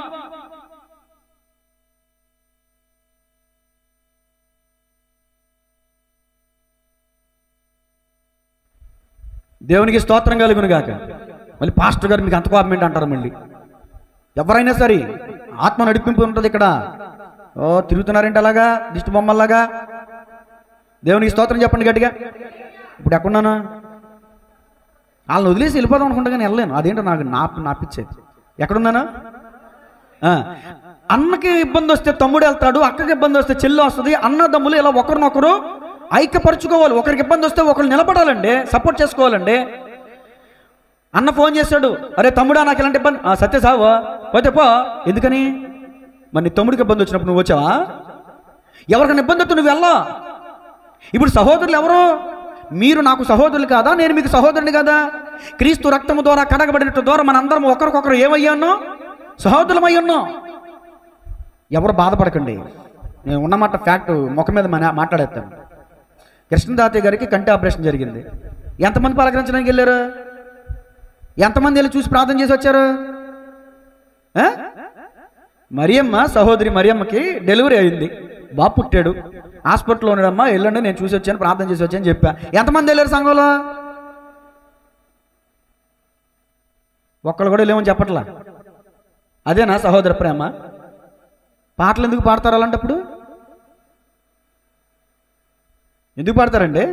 దేవునికి స్తోత్రం కలుగును గాక మళ్ళీ పాస్టర్ గారు మీకు అంత కోపమేంటి అంటారు మళ్ళీ ఎవరైనా సరే ఆత్మ నడిపింపు ఉంటుంది ఇక్కడ ఓ తిరుగుతున్నారేంటి అలాగా దిష్టి బొమ్మల్లాగా దేవునికి స్తోత్రం చెప్పండి గట్టిగా ఇప్పుడు ఎక్కడున్నాను వాళ్ళని వదిలేసి వెళ్ళిపోదాం అనుకుంటా కానీ వెళ్ళలేను అదేంటో నాకు నా నాపిచ్చేది ఎక్కడున్నానా ఆ, అన్నకి ఇబ్బంది వస్తే తమ్ముడు వెళ్తాడు అక్కకి ఇబ్బంది వస్తే చెల్లి వస్తుంది అన్నదమ్ములు ఇలా ఒకరినొకరు ఐక్యపరచుకోవాలి ఒకరికి ఇబ్బంది వస్తే ఒకరు నిలబడాలండి సపోర్ట్ చేసుకోవాలండి అన్న ఫోన్ చేశాడు అరే తమ్ముడా నాకు ఇలాంటి ఇబ్బంది "ఆ, సత్య సావు పోతే పో ఎందుకని మరి నీ తమ్ముడికి ఇబ్బంది వచ్చినప్పుడు నువ్వు వచ్చావా ఎవరికైనా ఇబ్బంది వస్తే నువ్వు వెళ్ళా ఇప్పుడు సహోదరులు ఎవరు మీరు నాకు సహోదరులు కాదా నేను మీకు సహోదరుని కదా క్రీస్తు రక్తము ద్వారా కడగబడినట్టు ద్వారా మనందరం ఒకరికొకరు ఏమయ్యానో సహోదరులమై ఉన్నాం ఎవరు బాధపడకండి నేను ఉన్నమాట ఫ్యాక్ట్ ముఖం మీద మన మాట్లాడేస్తాను కృష్ణదాతయ్య గారికి కంటి ఆపరేషన్ జరిగింది ఎంతమంది పలకరించడానికి వెళ్ళారు ఎంతమంది వెళ్ళి చూసి ప్రార్థన చేసి వచ్చారు ఆ? మరియమ్మ సహోదరి మరియమ్మకి డెలివరీ అయింది బాబు పుట్టాడు హాస్పిటల్లో ఉన్నాడమ్మా వెళ్ళండి నేను చూసి వచ్చాను ప్రార్థన చేసి వచ్చాను చెప్పా ఎంతమంది వెళ్ళారు సంఘంలో ఒక్కళ్ళు కూడా లేమని చెప్పట్లా అదేనా సహోదర ప్రేమ పాటలు ఎందుకు పాడతారు అలాంటప్పుడు ఎందుకు పాడతారండి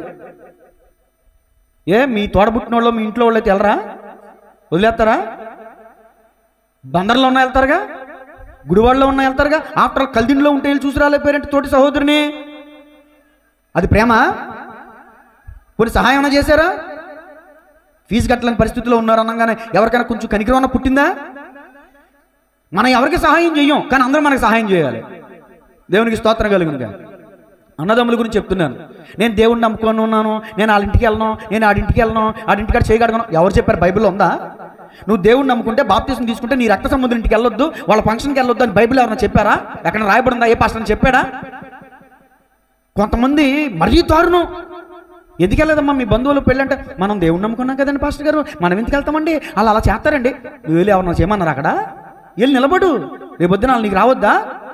ఏ మీ తోడబుట్టిన వాళ్ళు మీ ఇంట్లో వాళ్ళు అయితే వెళ్ళరా వదిలేస్తారా బందర్లో ఉన్న వెళ్తారుగా గుడివాడలో ఉన్న వెళ్తారుగా ఆఫ్టర్ ఆల్ కల్దిండిలో ఉంటే వెళ్ళి చూసి రాలే పేరెంట్ తోటి సహోదరుని అది ప్రేమ కొన్ని సహాయం ఏమైనా చేశారా ఫీజు కట్టలేని పరిస్థితిలో ఉన్నారు అనగానే ఎవరికైనా కొంచెం కనికరమన్నా పుట్టిందా మనం ఎవరికి సహాయం చెయ్యం కానీ అందరూ మనకి సహాయం చేయాలి దేవునికి స్తోత్రం కలిగినగా అన్నదమ్ముల గురించి చెప్తున్నాను నేను దేవుడిని నమ్ముకొని ఉన్నాను నేను వాళ్ళ ఇంటికి వెళ్ళను నేను ఆడింటికి వెళ్ళను ఆడింటికాడ చేయగడగను ఎవరు చెప్పారు బైబిల్లో ఉందా నువ్వు దేవుడిని నమ్ముకుంటే బాప్తీసం తీసుకుంటే నీ రక్త సంబంధం ఇంటికి వెళ్ళొద్దు వాళ్ళ ఫంక్షన్కి వెళ్ళొద్దు అని బైబిల్ ఎవరైనా చెప్పారా ఎక్కడ రాయబడి ఉందా ఏ పాస్టర్ చెప్పాడా కొంతమంది మరీ దారుణం ఎందుకు వెళ్ళలేదమ్మా మీ బంధువులు పెళ్ళి అంటే మనం దేవుడిని నమ్ముకున్నాం కదండి పాస్టర్ గారు మనం ఎందుకు వెళ్తామండి వాళ్ళు అలా చేస్తారండి నువ్వు వెళ్ళి ఎవరన్నా చేయమన్నారు అక్కడ వెళ్ళి నిలబడు రేపొద్దున వాళ్ళు నీకు రావద్దా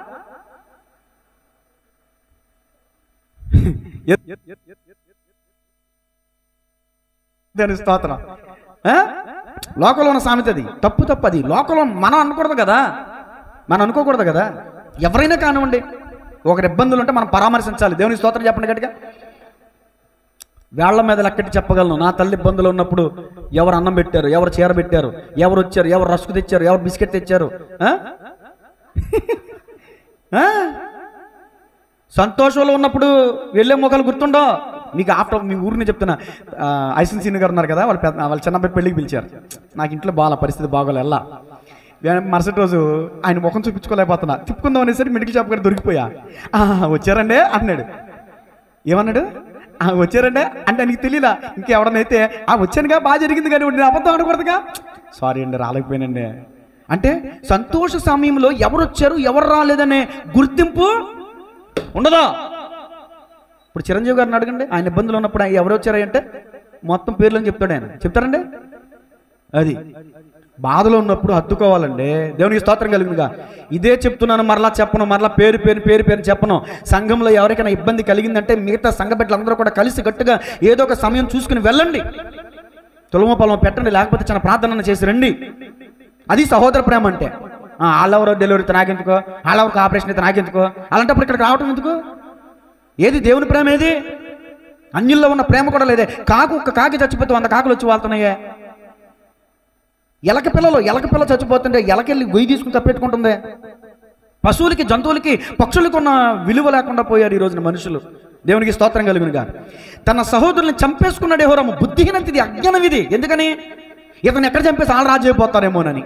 దాని స్తోత్రం ఆ? లోకంలో ఉన్న సామెత అది తప్పు తప్పు అది లోకంలో మనం అనకూడదు కదా మనం అనుకోకూడదు కదా ఎవరైనా కానివ్వండి ఒకరి ఇబ్బందులు ఉంటే మనం పరామర్శించాలి దేవుని స్తోత్రం చెప్పండి గట్టిగా వేళ్ల మీద లెక్కటి చెప్పగలను నా తల్లి ఇబ్బందులు ఉన్నప్పుడు ఎవరు అన్నం పెట్టారు ఎవరు చీర పెట్టారు ఎవరు వచ్చారు ఎవరు రస్కు తెచ్చారు ఎవరు బిస్కెట్ తెచ్చారు ఆ? ఆ? సంతోషంలో ఉన్నప్పుడు వెళ్ళే మొక్కలు గుర్తుండో మీకు ఆఫ్టర్ మీ ఊరిని చెప్తున్నా ఆ, ఐసన్ సీని గారు ఉన్నారు కదా వాళ్ళ పెద్ద వాళ్ళ చిన్నబ్బాయి పెళ్ళికి పిలిచారు నాకు ఇంట్లో బాగా పరిస్థితి బాగోలే వెళ్ళా నేను మరుసటి రోజు ఆయన ముఖం చూపించుకోలేకపోతున్నా తిప్పుకుందాం అనేసరికి మెడికల్ షాప్ గారు దొరికిపోయా "ఆ, వచ్చారండి అన్నాడు ఏమన్నాడు "ఆ, వచ్చారండి అంటే నీకు తెలియదా ఇంకెవడనైతే ఆ వచ్చానుగా బాగా జరిగింది కానీ నేను అబద్ధం ఆడకూడదుగా సారీ అండి రాలేకపోయానండి అంటే సంతోష సమయంలో ఎవరు వచ్చారు ఎవరు రాలేదనే గుర్తింపు ఉండదా ఇప్పుడు చిరంజీవి గారిని అడగండి ఆయన ఇబ్బందులు ఉన్నప్పుడు ఆయన ఎవరు వచ్చారు అంటే మొత్తం పేర్లని చెప్తాడు ఆయన చెప్తారండి అది బాధలో ఉన్నప్పుడు హత్తుకోవాలండి దేవునికి స్తోత్రం కలిగినగా ఇదే చెప్తున్నాను మరలా చెప్పను మరలా పేరు పేరు పేరు పేరు చెప్పను సంఘంలో ఎవరికైనా ఇబ్బంది కలిగిందంటే మిగతా సంఘ బిడ్డలందరూ కూడా కలిసి గట్టిగా ఏదో ఒక సమయం చూసుకుని వెళ్ళండి తులమ పొలం పెట్టండి లేకపోతే చిన్న ప్రార్థన చేసి రండి అది సహోదర ప్రేమ అంటే ఆ, వాళ్ళెవరో డెలివరీ అయితే నాకెందుకో వాళ్ళెవరికి ఆపరేషన్ అయితే నాకెందుకో అలాంటప్పుడు ఇక్కడికి రావటం ఎందుకు ఏది దేవుని ప్రేమ ఏది అన్యుల్లో ఉన్న ప్రేమ కూడా లేదే కాకు ఒక్క కాకి చచ్చిపోతే వంద కాకులు వచ్చి వాళ్తున్నాయే ఎలక పిల్లలు ఎలక పిల్ల చచ్చిపోతుంటే ఎలకెళ్ళి గొయ్యి తీసుకుని తప్పెట్టుకుంటుంది పశువులకి జంతువులకి పక్షులకు ఉన్న విలువ లేకుండా పోయారు ఈ రోజున మనుషులు దేవునికి స్తోత్రం కలుగునుగా తన సహోదరుని చంపేసుకున్నాడు ఎవరమ్మ బుద్ధిహీనత ఇది అజ్ఞానం ఇది ఎందుకని ఇతను ఎక్కడ చంపేసి ఆళ్ళు రాజు అయిపోతారేమోనని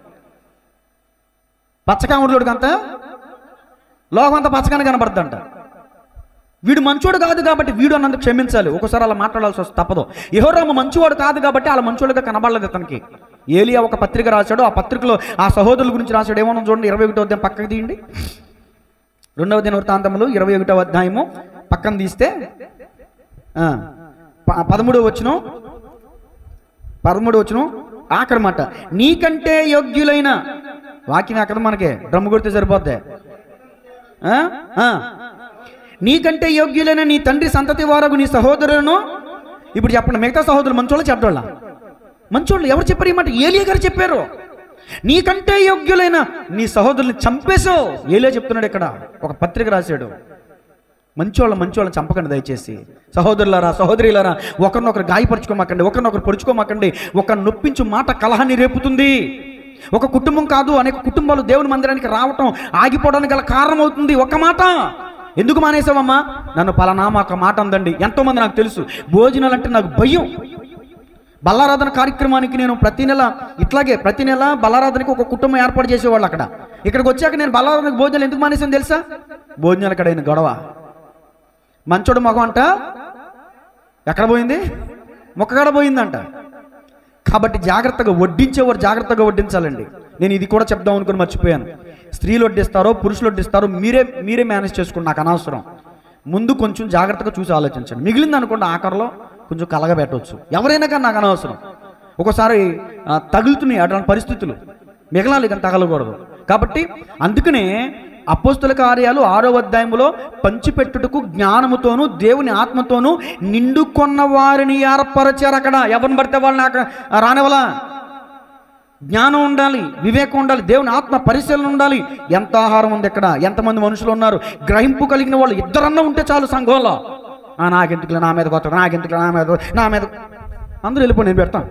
పచ్చకాముడిలోడికి అంతా లోకం అంతా పచ్చగానే కనబడుతుంట వీడు మంచోడు కాదు కాబట్టి వీడు అన్నందుకు క్షమించాలి ఒకసారి అలా మాట్లాడాల్సి వస్తుంది తప్పదు యెహోరాము మంచివాడు కాదు కాబట్టి అలా మంచోడుగా కనబడలేదు ఇతనికి ఏలియా ఒక పత్రిక రాశాడు ఆ పత్రికలో ఆ సహోదరుల గురించి రాశాడు ఏమన్నా చూడండి ఇరవై ఒకటో అధ్యాయం పక్కకి తీయండి రెండవ దిన వృత్తాంతములు ఇరవై ఒకటో అధ్యాయము పక్కన తీస్తే ఆ, ప- పదమూడవ వచ్చును పదమూడు వచ్చును ఆఖరి మాట నీకంటే యోగ్యులైన వాక్యం అక్కడ మనకి డ్రమ్ము కొడితే సరిపోద్ది ఆ? ఆ. నీకంటే యోగ్యులైన నీ తండ్రి సంతతి వారకు నీ సహోదరులను ఇప్పుడు చెప్పండి మిగతా సహోదరులు మంచోళ్ళ చెడ్డోళ్ళ మంచోళ్ళు ఎవరు చెప్పారు ఈ మాట ఏలియా గారు చెప్పారు నీకంటే యోగ్యులైన నీ సహోదరుని చంపేశావు ఏలియా చెప్తున్నాడు ఇక్కడ ఒక పత్రిక రాశాడు మంచోళ్ళ మంచోళ్ళని చంపకండి దయచేసి సహోదరులారా సహోదరులారా ఒకరినొకరు గాయపరచుకోమాకండి ఒకరినొకరు పొడుచుకోమాకండి ఒక నొప్పించు మాట కలహాన్ని రేపుతుంది ఒక కుటుంబం కాదు అనేక కుటుంబాలు దేవుని మందిరానికి రావటం ఆగిపోవడానికి గల కారణం అవుతుంది ఒక మాట ఎందుకు మానేసావమ్మా నన్ను పలానామా ఒక మాట అందండి ఎంతోమంది నాకు తెలుసు భోజనాలు అంటే నాకు భయం బల్లారాధన కార్యక్రమానికి నేను ప్రతి నెల ఇట్లాగే ప్రతి నెల బల్లారాధనకి ఒక కుటుంబం ఏర్పాటు చేసేవాళ్ళు అక్కడ ఇక్కడికి వచ్చాక నేను బల్లారాధనకి భోజనాలు ఎందుకు మానేసాను తెలుసా భోజనాలు అక్కడ గొడవ మంచోడు మగం అంట ఎక్కడ పోయింది మొక్కగడ పోయిందంట కాబట్టి జాగ్రత్తగా వడ్డించేవారు జాగ్రత్తగా వడ్డించాలండి నేను ఇది కూడా చెప్దాం అనుకుని మర్చిపోయాను స్త్రీలు వడ్డిస్తారో పురుషులు వడ్డిస్తారో మీరే మీరే మేనేజ్ చేసుకోండి నాకు అనవసరం ముందు కొంచెం జాగ్రత్తగా చూసి ఆలోచించండి మిగిలింది అనుకోండి ఆఖరిలో కొంచెం కలగబెట్టవచ్చు ఎవరైనా కానీ నాకు అనవసరం ఒకసారి ఆ, తగులుతున్నాయి అటువంటి పరిస్థితులు మిగలాలి కానీ తగలకూడదు కాబట్టి అందుకనే అపోస్తుల కార్యాలు ఆరో అధ్యాయములో పంచిపెట్టుటకు జ్ఞానముతోను దేవుని ఆత్మతోనూ నిండుకొన్న వారిని ఏర్పరచారు అక్కడ ఎవరిని పడితే వాళ్ళని అక్కడ రానివలా జ్ఞానం ఉండాలి వివేకం ఉండాలి దేవుని ఆత్మ పరిశీలన ఉండాలి ఎంత ఆహారం ఉంది ఇక్కడ ఎంతమంది మనుషులు ఉన్నారు గ్రహింపు కలిగిన వాళ్ళు ఇద్దరన్నా ఉంటే చాలు సంఘంలో ఆ, నాకెందుకులే నా మీద కొత్త నాకెందుకులే నా మీద నా మీద అందరూ వెళ్ళిపోయి నేను పెడతాను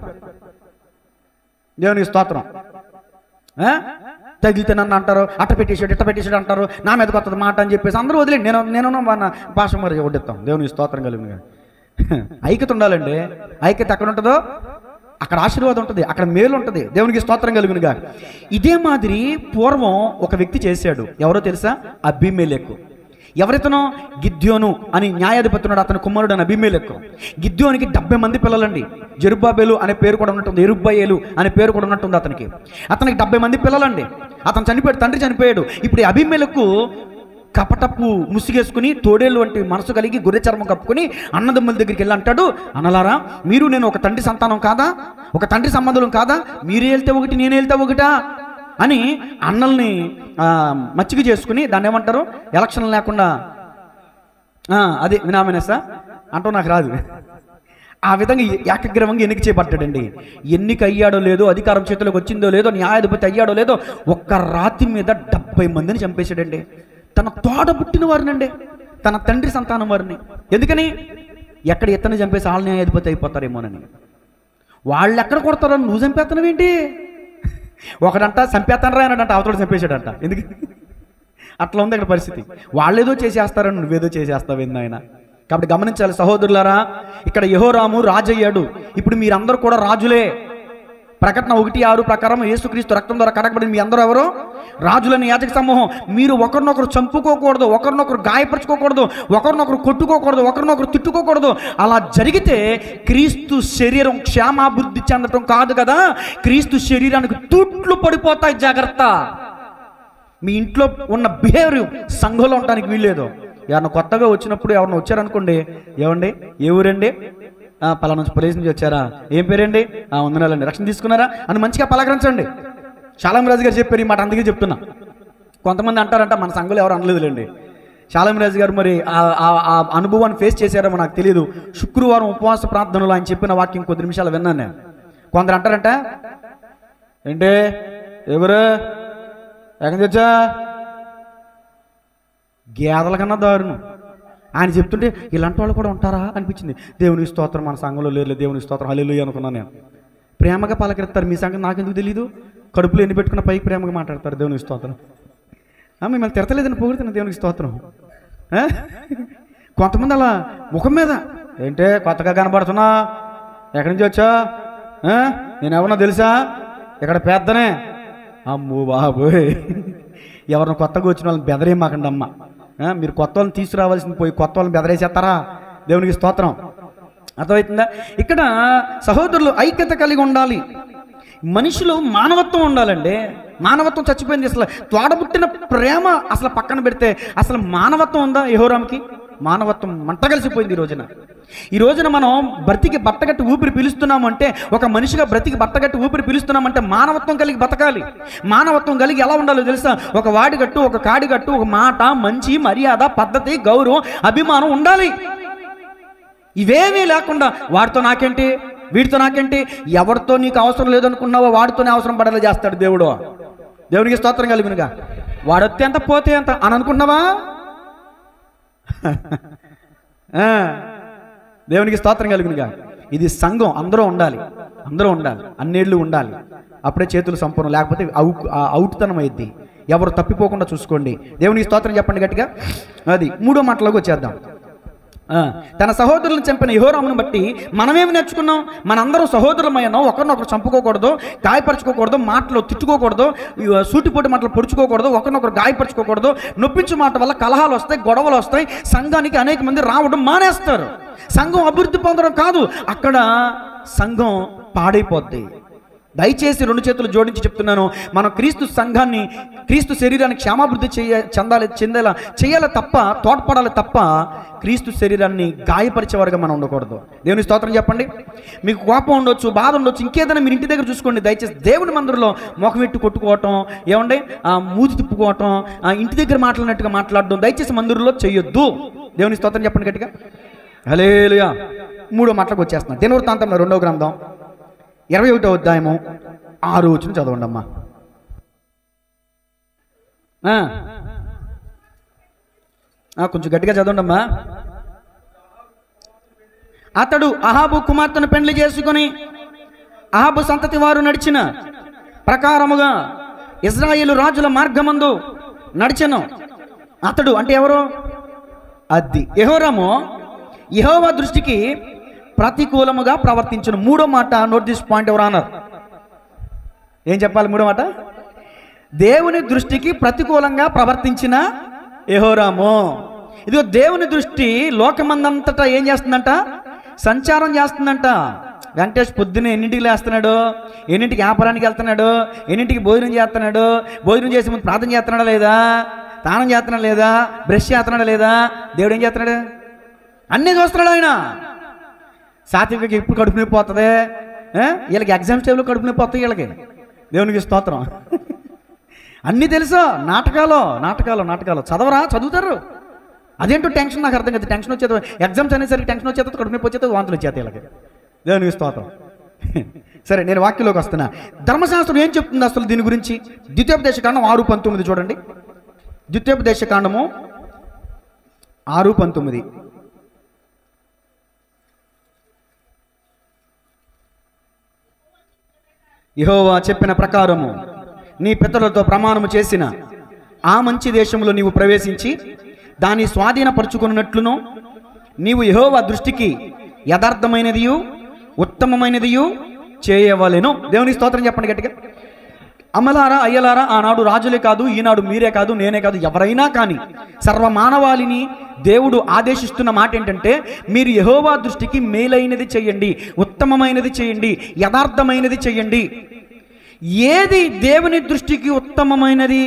దేవునికి స్తోత్రం ఆ? తగిలితే నన్ను అంటారు అట్ట పెట్టేసాడు ఇట్ట పెట్టేసాడు అంటారు నా మీద కొత్త మాట అని చెప్పేసి అందరూ వదిలేండి నేను నేను మన భాష మరి వడ్డిస్తాం దేవునికి స్తోత్రం కలిగిన ఐక్యత ఉండాలండి ఐక్యత ఎక్కడ ఉంటుందో అక్కడ ఆశీర్వాదం ఉంటుంది అక్కడ మేలు ఉంటుంది దేవునికి స్తోత్రం కలుగునుగా ఇదే మాదిరి పూర్వం ఒక వ్యక్తి చేశాడు ఎవరో తెలుసా అభిమేలెక్కు ఎవరితనో గిద్యోను అని న్యాయాధిపతి ఉన్నాడు అతని కుమారుడు అని అభిమేలెక్కు గిద్యోనికి డెబ్బై మంది పిల్లలండి జరుబాబేలు అనే పేరు కూడా ఉన్నట్టుంది ఎరుబ్బయేలు అనే పేరు కూడా ఉన్నట్టుంది అతనికి అతనికి డెబ్బై మంది పిల్లలండి అతను చనిపోయాడు తండ్రి చనిపోయాడు ఇప్పుడు ఈ అభిమేలకు కపటపు ముసిగేసుకుని తోడేళ్ళు వంటి మనసు కలిగి గొర్రె చర్మం కప్పుకొని అన్నదమ్ముల దగ్గరికి వెళ్ళి అంటాడు అనలారా మీరు నేను ఒక తండ్రి సంతానం కాదా ఒక తండ్రి సంబంధం కాదా మీరు వెళ్తే ఒకటి నేను వెళ్తే ఒకటా అని అన్నల్ని ఆ, మచ్చిక చేసుకుని దాన్ని ఏమంటారు ఎలక్షన్ లేకుండా ఆ, అదే వినామనేసా అంటూ నాకు రాదు ఆ విధంగా ఏకగ్రీవంగా ఎన్నిక చేయబడ్డాడండి ఎన్నిక అయ్యాడో లేదో అధికారం చేతిలోకి వచ్చిందో లేదో న్యాయాధిపతి అయ్యాడో లేదో ఒక్క రాతి మీద డెబ్బై మందిని చంపేశాడండి తన తోడ పుట్టిన వారినండి తన తండ్రి సంతానం వారిని ఎందుకని ఎక్కడ ఎత్తని చంపేసి వాళ్ళ న్యాయాధిపతి అయిపోతారేమోనని వాళ్ళు ఎక్కడ కొడతారో నువ్వు చంపేస్తున్నావేంటి ఒకడంట చంపేస్తానరా అన్నాడంట అవతడు చంపేశాడంట ఎందుకు అట్లా ఉంది ఇక్కడ పరిస్థితి వాళ్ళేదో చేసేస్తారని నువ్వేదో చేసేస్తావు ఆయన కాబట్టి గమనించాలి సహోదరులారా ఇక్కడ యహోరాము రాజు అయ్యాడు ఇప్పుడు మీరందరూ కూడా రాజులే ప్రకటన ఒకటి ఆరు ప్రకారం యేసుక్రీస్తు రక్తం ద్వారా కడగబడింది మీ అందరూ ఎవరు రాజులని యాజక సమూహం మీరు ఒకరినొకరు చంపుకోకూడదు ఒకరినొకరు గాయపరచుకోకూడదు ఒకరినొకరు కొట్టుకోకూడదు ఒకరినొకరు తిట్టుకోకూడదు అలా జరిగితే క్రీస్తు శరీరం క్షేమాభివృద్ధి చెందటం కాదు కదా క్రీస్తు శరీరానికి తూట్లు పడిపోతాయి జాగ్రత్త మీ ఇంట్లో ఉన్న బిహేవియర్ సంఘంలో ఉండడానికి వీల్లేదు ఎవరన్నా కొత్తగా వచ్చినప్పుడు ఎవరన్నా వచ్చారనుకోండి ఏమండి ఏ ఊరండి "ఆ, పలానా నుంచి ప్లేస్ నుంచి వచ్చారా ఏం పేరండి "ఆ, వందనాలండి రక్షణ తీసుకున్నారా అని మంచిగా పలకరించండి శాలంరాజు గారు చెప్పారు ఈ మాట అందుకే చెప్తున్నా కొంతమంది అంటారంట మన సంఘంలో ఎవరు అనలేదులేండి శాలంరాజు గారు మరి ఆ- ఆ- ఆ అనుభవాన్ని ఫేస్ చేశారో నాకు తెలియదు శుక్రవారం ఉపవాస ప్రార్థనలో ఆయన చెప్పిన వాక్యం కొద్ది నిమిషాలు విన్నాను నేను కొందరు అంటారంట ఏంటి ఎవరు ఎక్కడి నుంచి వచ్చా గేదల కన్నా దారుణం ఆయన చెప్తుంటే ఇలాంటి వాళ్ళు కూడా ఉంటారా అనిపించింది దేవుని స్తోత్రం మన సంఘంలో లేదు దేవుని స్తోత్రం హల్లు అనుకున్నాను నేను ప్రేమగా పలకరిస్తారు మీ సంగతి నాకెందుకు తెలీదు కడుపులో ఎన్ని పెట్టుకున్న పైకి ప్రేమగా మాట్లాడతారు దేవుని స్తోత్రం ఆ, మిమ్మల్ని తిడతలేదని పొగుడుతున్నా దేవునికి స్తోత్రం ఆ? కొంతమంది అలా ముఖం మీద ఏంటే కొత్తగా కనబడుతున్నా ఎక్కడి నుంచి వచ్చా ఆ? నేను ఎవరన్నా తెలుసా ఇక్కడ పెద్దనే అమ్మో బాబోయ్ ఎవరిని కొత్తగా వచ్చిన వాళ్ళని బెదరేయమాకండి అమ్మ ఆ, మీరు కొత్త వాళ్ళని తీసుకురావాల్సింది పోయి కొత్త వాళ్ళని బెదరేసేస్తారా దేవునికి స్తోత్రం అర్థమవుతుందా ఇక్కడ సహోదరులు ఐక్యత కలిగి ఉండాలి మనిషిలో మానవత్వం ఉండాలండి మానవత్వం చచ్చిపోయింది అసలు తోడబుట్టిన ప్రేమ అసలు పక్కన పెడితే అసలు మానవత్వం ఉందా యహోరామ్కి మానవత్వం మంట కలిసిపోయింది ఈ రోజున ఈ రోజున మనం బ్రతికి బట్టగట్టి ఊపిరి పీలుస్తున్నాము అంటే ఒక మనిషిగా బ్రతికి బట్టగట్టి ఊపిరి పీలుస్తున్నామంటే మానవత్వం కలిగి బతకాలి మానవత్వం కలిగి ఎలా ఉండాలో తెలుసా ఒక వాడిగట్టు ఒక కాడిగట్టు ఒక మాట మంచి మర్యాద పద్ధతి గౌరవం అభిమానం ఉండాలి ఇవేమీ లేకుండా వాడితో నాకేంటి వీడితో నాకేంటి ఎవరితో నీకు అవసరం లేదనుకున్నావో వాడితోనే అవసరం పడేలా చేస్తాడు దేవుడు దేవునికి స్తోత్రం కలిగినగా వాడొత్తే ఎంత పోతే ఎంత అని అనుకున్నావా ఆ, దేవునికి స్తోత్రం కలుగునుగా ఇది సంఘం అందరూ ఉండాలి అందరూ ఉండాలి అన్నేళ్ళు ఉండాలి అప్పుడే చేతులు సంపూర్ణం లేకపోతే అవుట్ అవుట్తనం అయింది ఎవరు తప్పిపోకుండా చూసుకోండి దేవునికి స్తోత్రం చెప్పండి గట్టిగా అది మూడో మాటలోకి వచ్చేద్దాం ఆ, తన సహోదరులను చంపిన యహోరామును బట్టి మనమేమి నేర్చుకున్నాం మనందరం సహోదరులమైనా ఒకరినొకరు చంపుకోకూడదు గాయపరచుకోకూడదు మాటలు తిట్టుకోకూడదు ఇవ- సూటిపోటి మాటలు పొడుచుకోకూడదు ఒకరినొకరు గాయపరచుకోకూడదు నొప్పించు మాట వల్ల కలహాలు వస్తాయి గొడవలు వస్తాయి సంఘానికి అనేక మంది రావడం మానేస్తారు సంఘం అభివృద్ధి పొందడం కాదు అక్కడ సంఘం పాడైపోద్ది దయచేసి రెండు చేతులు జోడించి చెప్తున్నాను మనం క్రీస్తు సంఘాన్ని క్రీస్తు శరీరాన్ని క్షేమాభివృద్ధి చేయ చెందాలి చెందేలా చేయాలి తప్ప తోడ్పడాలి తప్ప క్రీస్తు శరీరాన్ని గాయపరిచేవారుగా మనం ఉండకూడదు దేవుని స్తోత్రం చెప్పండి మీకు కోపం ఉండొచ్చు బాధ ఉండొచ్చు ఇంకేదైనా మీరు ఇంటి దగ్గర చూసుకోండి దయచేసి దేవుని మందిరంలో మొఖమెట్టు కొట్టుకోవటం ఏమండి ఆ మూతి తిప్పుకోవటం ఆ ఇంటి దగ్గర మాట్లాడినట్టుగా మాట్లాడడం దయచేసి మందిరంలో చేయొద్దు దేవుని స్తోత్రం చెప్పండి గట్టిగా హలేలుయా మూడో మాటలకు వచ్చేస్తున్నా దినవృత్తాంతంలో రెండో గ్రంథం ఇరవై ఒకటో అధ్యాయము ఆరు వచ్చిన చదవండి అమ్మా ఆ. ఆ, కొంచెం గట్టిగా చదవండి అమ్మా అతడు అహాబు కుమార్తెను పెండ్లి చేసుకుని అహాబు సంతతి వారు నడిచిన ప్రకారముగా ఇజ్రాయేలు రాజుల మార్గమందు నడిచెను అతడు అంటే ఎవరు అద్ది యెహోరాము యెహోవా దృష్టికి ప్రతికూలముగా ప్రవర్తించిన మూడో మాట నోట్ దిస్ పాయింట్ ఎవరు అన్నారు ఏం చెప్పాలి మూడో మాట దేవుని దృష్టికి ప్రతికూలంగా ప్రవర్తించిన యెహోరాము ఇదిగో దేవుని దృష్టి లోకమందంతటా ఏం చేస్తుందంట సంచారం చేస్తుందంట వెంకటేష్ పొద్దున్న ఎన్నింటికి లేస్తున్నాడు ఎన్నింటికి వ్యాపారానికి వెళ్తున్నాడు ఎన్నింటికి భోజనం చేస్తున్నాడు భోజనం చేసే ముందు ప్రార్థన చేస్తున్నాడా లేదా స్నానం చేస్తున్నాడా లేదా బ్రష్ చేస్తున్నాడా లేదా దేవుడు ఏం చేస్తున్నాడు అన్నీ చూస్తున్నాడు ఆయన సాత్వికకి ఇప్పుడు కడుపు నొప్పి పోతుంది ఏ? వీళ్ళకి ఎగ్జామ్స్ టైంలో కడుపు నొప్పి వస్తాయి వీళ్ళకి దేవునికి స్తోత్రం అన్నీ తెలుసా నాటకాలు నాటకాలు నాటకాలు చదవరా చదువుతారు అదేంటో టెన్షన్ నాకు అర్థం కదా టెన్షన్ వచ్చేది ఎగ్జామ్స్ అనేసరికి టెన్షన్ వచ్చేది కడుపు నొప్పి వచ్చేది వాంతులు వచ్చేది వీళ్ళకి దేవునికి స్తోత్రం సరే నేను వాక్యంలోకి వస్తున్నా ధర్మశాస్త్రం ఏం చెప్తుంది అసలు దీని గురించి ద్వితీయోపదేశ కాండం ఆరు పంతొమ్మిది చూడండి ద్వితీయోపదేశ కాండము ఆరు పంతొమ్మిది యెహోవా చెప్పిన ప్రకారము నీ పితరులతో ప్రమాణము చేసిన ఆ మంచి దేశంలో నీవు ప్రవేశించి దాన్ని స్వాధీనపరుచుకున్నట్లును నీవు యెహోవా దృష్టికి యథార్థమైనదియు ఉత్తమమైనదియు చేయవలెను దేవుని స్తోత్రం చెప్పండి గట్టిగా అమలారా అయ్యలారా ఆనాడు రాజులే కాదు ఈనాడు మీరే కాదు నేనే కాదు ఎవరైనా కానీ సర్వమానవాళిని దేవుడు ఆదేశిస్తున్న మాట ఏంటంటే మీరు యహోవా దృష్టికి మేలైనది చేయండి ఉత్తమమైనది చేయండి యథార్థమైనది చేయండి ఏది దేవుని దృష్టికి ఉత్తమమైనది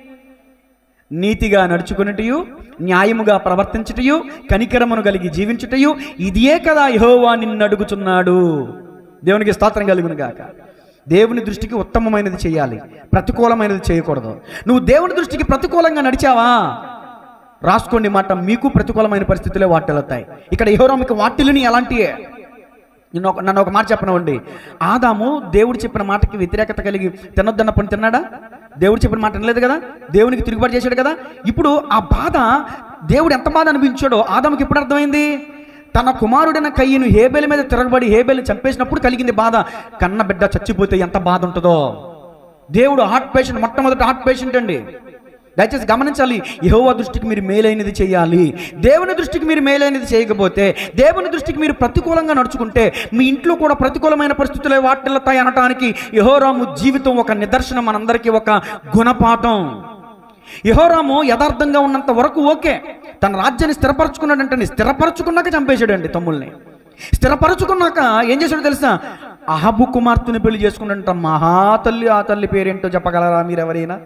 నీతిగా నడుచుకున్నటయు న్యాయముగా ప్రవర్తించుటయు కనికరమును కలిగి జీవించుటయు ఇదే కదా యహోవా నిన్ను అడుగుచున్నాడు దేవునికి స్తోత్రం కలుగును గాక దేవుని దృష్టికి ఉత్తమమైనది చేయాలి ప్రతికూలమైనది చేయకూడదు నువ్వు దేవుని దృష్టికి ప్రతికూలంగా నడిచావా రాసుకోండి మాట మీకు ప్రతికూలమైన పరిస్థితులే వాటిల్లుతాయి ఇక్కడ యహోరామికి వాటిల్ని ఎలాంటియే నిన్న ఒక నన్ను ఒక మాట చెప్పనివ్వండి ఆదాము దేవుడు చెప్పిన మాటకి వ్యతిరేకత కలిగి తినొద్దన్న పని తిన్నాడా దేవుడు చెప్పిన మాట వినలేదు కదా దేవునికి తిరుగుబాటు చేశాడు కదా ఇప్పుడు ఆ బాధ దేవుడు ఎంత బాధ అనిపించాడో ఆదాముకి ఎప్పుడు అర్థమైంది తన కుమారుడైన కయ్యను హేబెల మీద తిరగబడి హేబెల్ని చంపేసినప్పుడు కలిగింది బాధ కన్న బిడ్డ చచ్చిపోతే ఎంత బాధ ఉంటుందో దేవుడు హార్ట్ పేషెంట్ మొట్టమొదటి హార్ట్ పేషెంట్ అండి దయచేసి గమనించాలి యహోవా దృష్టికి మీరు మేలైనది చేయాలి దేవుని దృష్టికి మీరు మేలైనది చేయకపోతే దేవుని దృష్టికి మీరు ప్రతికూలంగా నడుచుకుంటే మీ ఇంట్లో కూడా ప్రతికూలమైన పరిస్థితులే వాటిల్లుతాయి అనటానికి యహోరాము జీవితం ఒక నిదర్శనం మనందరికీ ఒక గుణపాఠం యహోరాము యథార్థంగా ఉన్నంత వరకు ఓకే తన రాజ్యాన్ని స్థిరపరచుకున్నాడంటే స్థిరపరచుకున్నాక చంపేశాడండి తమ్ముల్ని స్థిరపరచుకున్నాక ఏం చేశాడో తెలుసా అహబు కుమార్తెని పెళ్లి చేసుకున్నట్ట మహా తల్లి ఆ తల్లి పేరేంటో చెప్పగలరా మీరు ఎవరైనా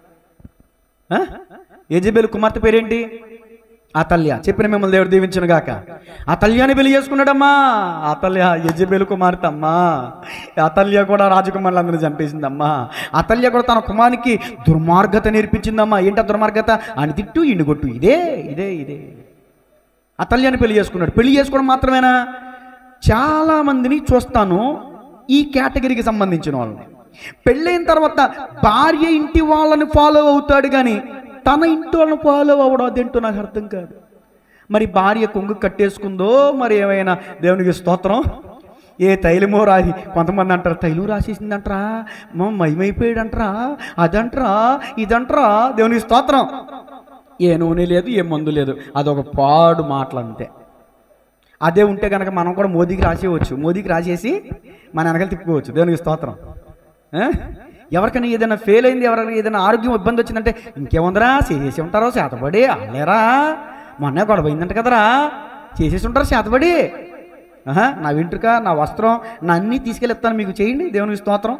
ఆ? యజబేలు కుమార్తె పేరేంటి అతల్య చెప్పిన మిమ్మల్ని దేవుడు దీవించును గాక అతల్యాని పెళ్లి చేసుకున్నాడమ్మా అతల్య యజబేలు కుమార్తె అమ్మా అతల్య కూడా రాజకుమారులందరినీ చంపేసిందమ్మా అతల్య కూడా తన కుమారునికి దుర్మార్గత నేర్పించిందమ్మా ఏంటి ఆ దుర్మార్గత అని తిట్టు ఇండు కొట్టు ఇదే ఇదే ఇదే అతల్యాన్ని పెళ్లి చేసుకున్నాడు పెళ్లి చేసుకోవడం మాత్రమేనా చాలా మందిని చూస్తాను ఈ కేటగిరీకి సంబంధించిన వాళ్ళని పెళ్ళైన తర్వాత భార్య ఇంటి వాళ్ళని ఫాలో అవుతాడు కానీ తన ఇంటి వాళ్ళని ఫాలో అవ్వడం అదేంటో నాకు అర్థం కాదు మరి భార్య కొంగు కట్టేసుకుందో మరి ఏమైనా దేవునికి స్తోత్రం ఏ తైలమో రాసి కొంతమంది అంటారు తైలం రాసేసిందంటరా మా మయమైపోయాడంటరా అదంటరా ఇదంటరా దేవునికి స్తోత్రం ఏ నూనె లేదు ఏ మందు లేదు అదొక పాడు మాటలు అంతే అదే ఉంటే కనుక మనం కూడా మోదీకి రాసేయవచ్చు మోదీకి రాసేసి మన వెనకాల తిప్పుకోవచ్చు దేవునికి స్తోత్రం ఆ? ఎవరికైనా ఏదైనా ఫెయిల్ అయింది ఎవరైనా ఏదైనా ఆరోగ్యం ఇబ్బంది వచ్చిందంటే ఇంకేముందరా చేసేసి ఉంటారో చేతబడి ఆలేరా మొన్నే గొడవ అయిందంట కదరా చేసేసి ఉంటారు చేతబడి ఆహా, నా వెంట్రుక నా వస్త్రం నా అన్నీ తీసుకెళ్ళిస్తాను మీకు చేయండి దేవునికి స్తోత్రం